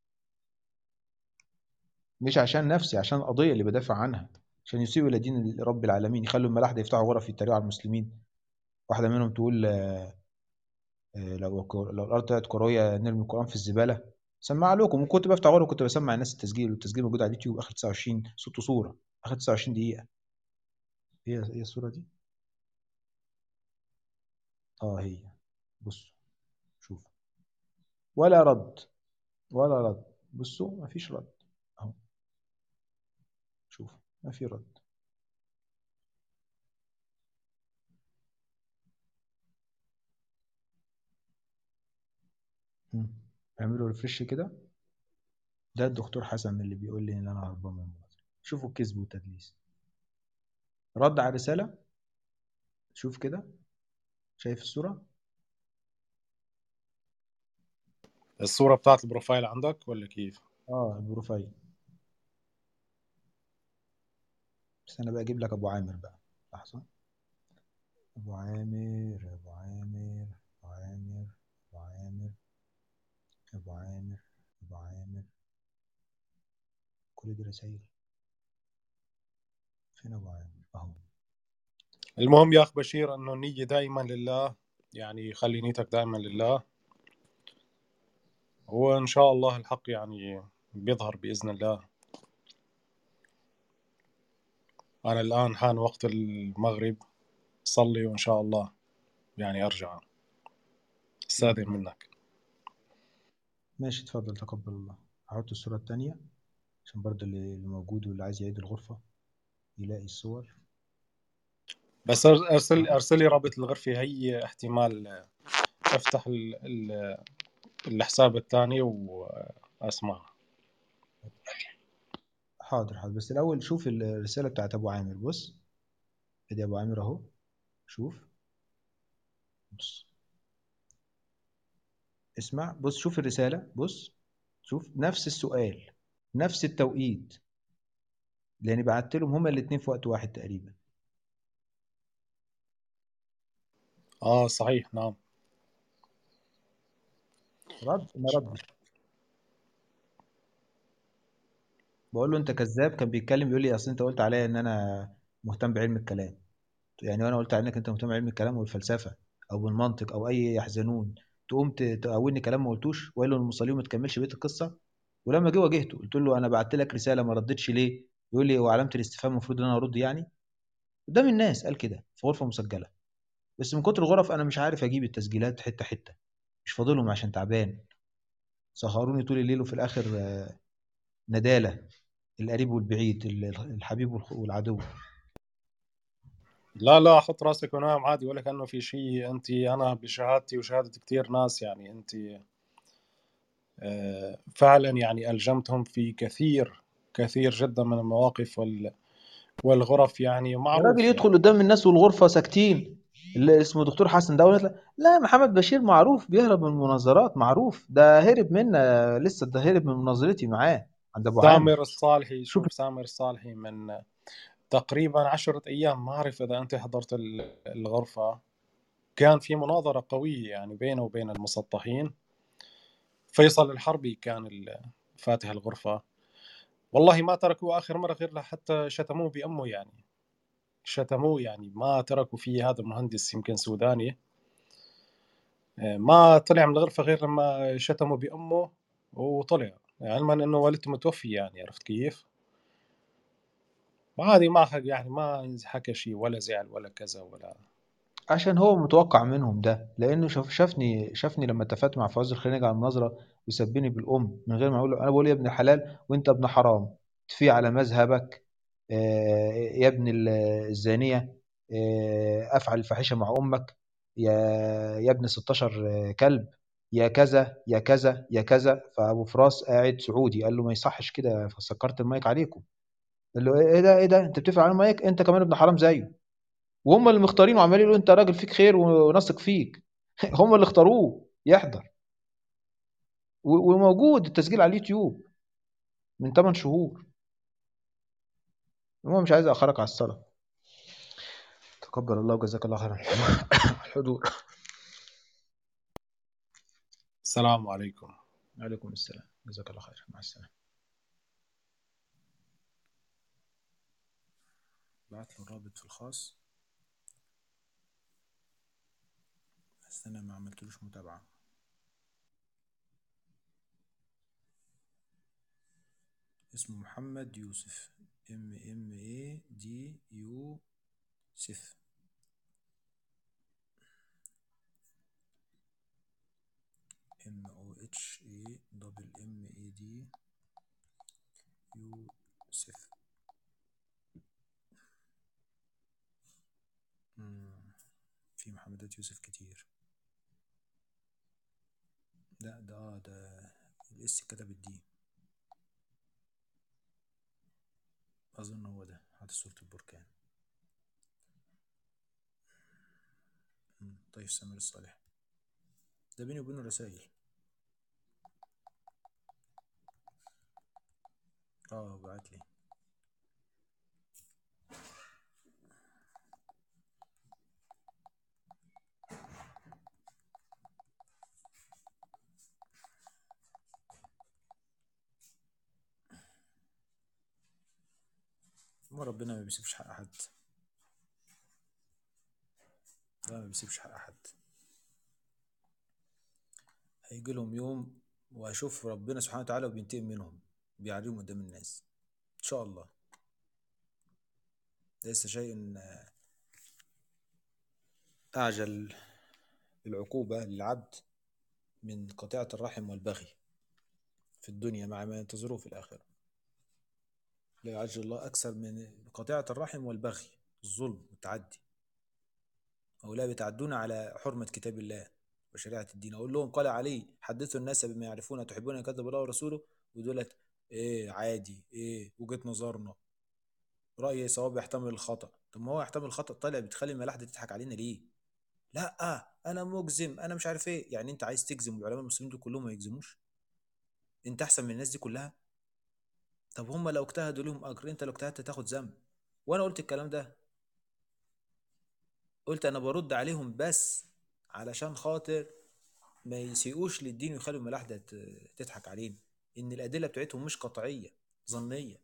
مش عشان نفسي عشان القضيه اللي بدافع عنها عشان يسيئوا الى دين رب العالمين يخلوا الملاحده يفتحوا غرف يتريقوا على المسلمين واحده منهم تقول آه، آه، لو لو الارض طلعت كرويه نرمي القران في الزباله سمع لكم وكنت بفتح غرف وكنت بسمع الناس التسجيل والتسجيل موجود على اليوتيوب اخر 29 صوت وصوره اخر 29 دقيقه هي هي الصوره دي اه هي بصوا شوف ولا رد ولا رد بصوا مفيش رد اهو شوف ما في رد مم. اعملوا ريفرش كده ده الدكتور حسن اللي بيقول لي ان انا هربان من المناظره شوفوا الكذب والتدليس رد على الرساله شوف كده شايف الصوره الصورة بتاعت البروفايل عندك ولا كيف؟ اه البروفايل بس انا بقى اجيب لك ابو عامر بقى لحظه ابو عامر ابو عامر ابو عامر ابو عامر ابو عامر ابو عامر كل دي رسايل فين ابو عامر اهو المهم يا أخ بشير أنه النية دائما لله يعني خلي نيتك دائما لله وإن شاء الله الحق يعني بيظهر بإذن الله أنا الآن حان وقت المغرب صلي وإن شاء الله يعني أرجع استاذن منك ماشي اتفضل تقبل الله هحط الصورة التانية عشان برضه اللي اللي موجود واللي عايز يعيد الغرفة يلاقي الصور بس أر- ارسل ارسل لي رابط الغرفة هي احتمال افتح ال... ال... الحساب الثاني واسمع حاضر حاضر بس الأول شوف الرسالة بتاعت أبو عامر بص ادي أبو عامر أهو شوف بص اسمع بص شوف الرسالة بص شوف نفس السؤال نفس التوقيت لأني بعت لهم هما الاتنين في وقت واحد تقريبا اه صحيح نعم رد ما ردش بقول له انت كذاب كان بيتكلم بيقول لي اصل انت قلت عليا ان انا مهتم بعلم الكلام يعني وانا قلت عنك انت مهتم بعلم الكلام والفلسفه او بالمنطق او اي يحزنون تقوم ت- تقولني كلام ما قلتوش وقال له المصلين ما تكملش بيت القصه ولما جه واجهته قلت له انا بعت لك رساله ما ردتش ليه يقول لي هو علامه الاستفهام المفروض ان انا ارد يعني قدام الناس قال كده في غرفه مسجله بس من كتر الغرف انا مش عارف اجيب التسجيلات حته حته مش فاضلهم عشان تعبان سهروني طول الليل وفي الاخر آه، ندالة القريب والبعيد ال- الحبيب والخ- والعدو لا لا حط راسك ونام عادي ولا كأنه في شيء انت انا بشهادتي وشهادة كتير ناس يعني انت آه، فعلا يعني ألجمتهم في كثير كثير جدا من المواقف وال والغرف يعني يا معروف راجل يعني يدخل قدام الناس والغرفة ساكتين اللي اسمه دكتور حسن ده لا لا محمد بشير معروف بيهرب من المناظرات معروف ده هرب منا لسه ده هرب من مناظرتي معاه عند ابو عامر سامر الصالحي شوف شوف سامر الصالحي من تقريبا عشرة أيام ما أعرف إذا أنت حضرت ال- الغرفة كان في مناظرة قوية يعني بينه وبين المسطحين فيصل الحربي كان ال- فاتح الغرفة والله ما تركوه آخر مرة غير لحتى شتموه بأمه يعني شتموه يعني ما تركوا فيه هذا المهندس يمكن سوداني آه، ما طلع من الغرفة غير لما شتموا بأمه وطلع علما انه والدته متوفية يعني عرفت كيف؟ وعادي ما حق يعني ما حكى شيء ولا زعل ولا كذا ولا عشان هو متوقع منهم ده لانه شاف شافني شافني لما اتفقت مع فوز الخليج على المناظره ويسبني بالام من غير ما اقول له انا بقول يا ابن الحلال وانت ابن حرام تفي على مذهبك آه، يا ابن ال- الزانيه آه، افعل الفاحشه مع امك يا يا ابن 16 كلب يا كذا يا كذا يا كذا فابو فراس قاعد سعودي قال له ما يصحش كده فسكرت المايك عليكم قال له ايه ده ايه ده انت بتقفل على المايك انت كمان ابن حرام زيه وهم اللي مختارينه وعمالين يقولوا انت راجل فيك خير ونثق فيك هم اللي اختاروه يحضر و- وموجود التسجيل على اليوتيوب من 8 شهور المهم مش عايز اخرك على الصلاه تقبل الله وجزاك الله خيرا الحضور السلام عليكم عليكم السلام جزاك الله خير مع السلامه بعت له الرابط في الخاص بس انا ما عملتلوش متابعة اسمه محمد يوسف ام ام اي دي يو سف ام او اتش اي دبل ام اي دي يو سف مم. في محمدات يوسف كتير لا ده اه ده الاس كتب الدي اظن هو ده حاطط صورة البركان مم. طيب سامر الصالح ده بيني وبينه رسايل اه بعت لي ما ربنا ما بيسيبش حق حد لا ما بيسيبش حق حد هيجي لهم يوم وهشوف ربنا سبحانه وتعالى وبينتقم منهم بيعريهم قدام الناس ان شاء الله ليس شيء اعجل العقوبة للعبد من قطيعة الرحم والبغي في الدنيا مع ما ينتظره في الآخرة لا يعجل الله أكثر من قطيعة الرحم والبغي الظلم والتعدي هؤلاء بيتعدون على حرمة كتاب الله وشريعة الدين أقول لهم قال علي حدثوا الناس بما يعرفون تحبون أن يكذب الله ورسوله ودولت إيه عادي إيه وجهة نظرنا رأي صواب يحتمل الخطأ طب ما هو يحتمل الخطأ طالع بتخلي الملاحدة تضحك علينا ليه؟ لا أنا مجزم أنا مش عارف إيه يعني أنت عايز تجزم والعلماء المسلمين دول كلهم ما يجزموش؟ أنت أحسن من الناس دي كلها؟ طب هم لو اجتهدوا لهم أجر أنت لو اجتهدت تاخد ذنب وأنا قلت الكلام ده قلت أنا برد عليهم بس علشان خاطر ما يسيئوش للدين ويخلوا الملاحدة ت- تضحك علينا إن الأدلة بتاعتهم مش قطعية ظنية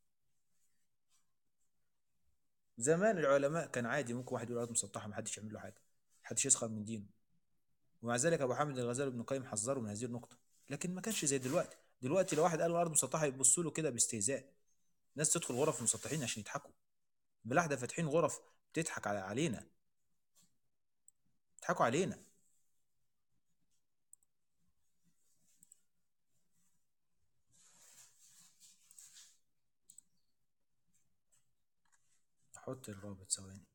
زمان العلماء كان عادي ممكن واحد يقول أرض مسطحة محدش يعمل له حاجة محدش يسخر من دينه ومع ذلك أبو حامد الغزالي وابن القيم حذروا من هذه النقطة لكن ما كانش زي دلوقتي دلوقتي لو واحد قال الأرض مسطحة يبصوا له كده باستهزاء ناس تدخل غرف المسطحين عشان يضحكوا بلحدة فاتحين غرف بتضحك على علينا بيضحكوا علينا احط الرابط ثواني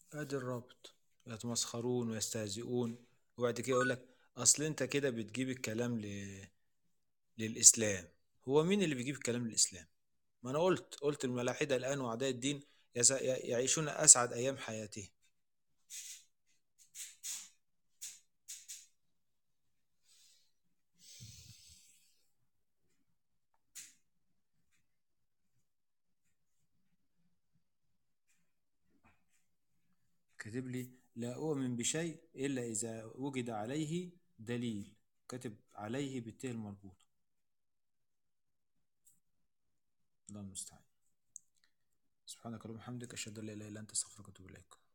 ادي الرابط يتمسخرون ويستهزئون وبعد كده يقول لك اصل انت كده بتجيب الكلام ل... للاسلام هو مين اللي بيجيب الكلام للاسلام ما انا قلت قلت الملاحدة الان واعداء الدين يس- يعيشون اسعد ايام حياتهم كاتب لي لا أؤمن بشيء إلا إذا وجد عليه دليل كاتب عليه بالتاء المربوطة الله المستعان سبحانك اللهم وبحمدك أشهد أن لا إله إلا أنت أستغفرك وأتوب إليك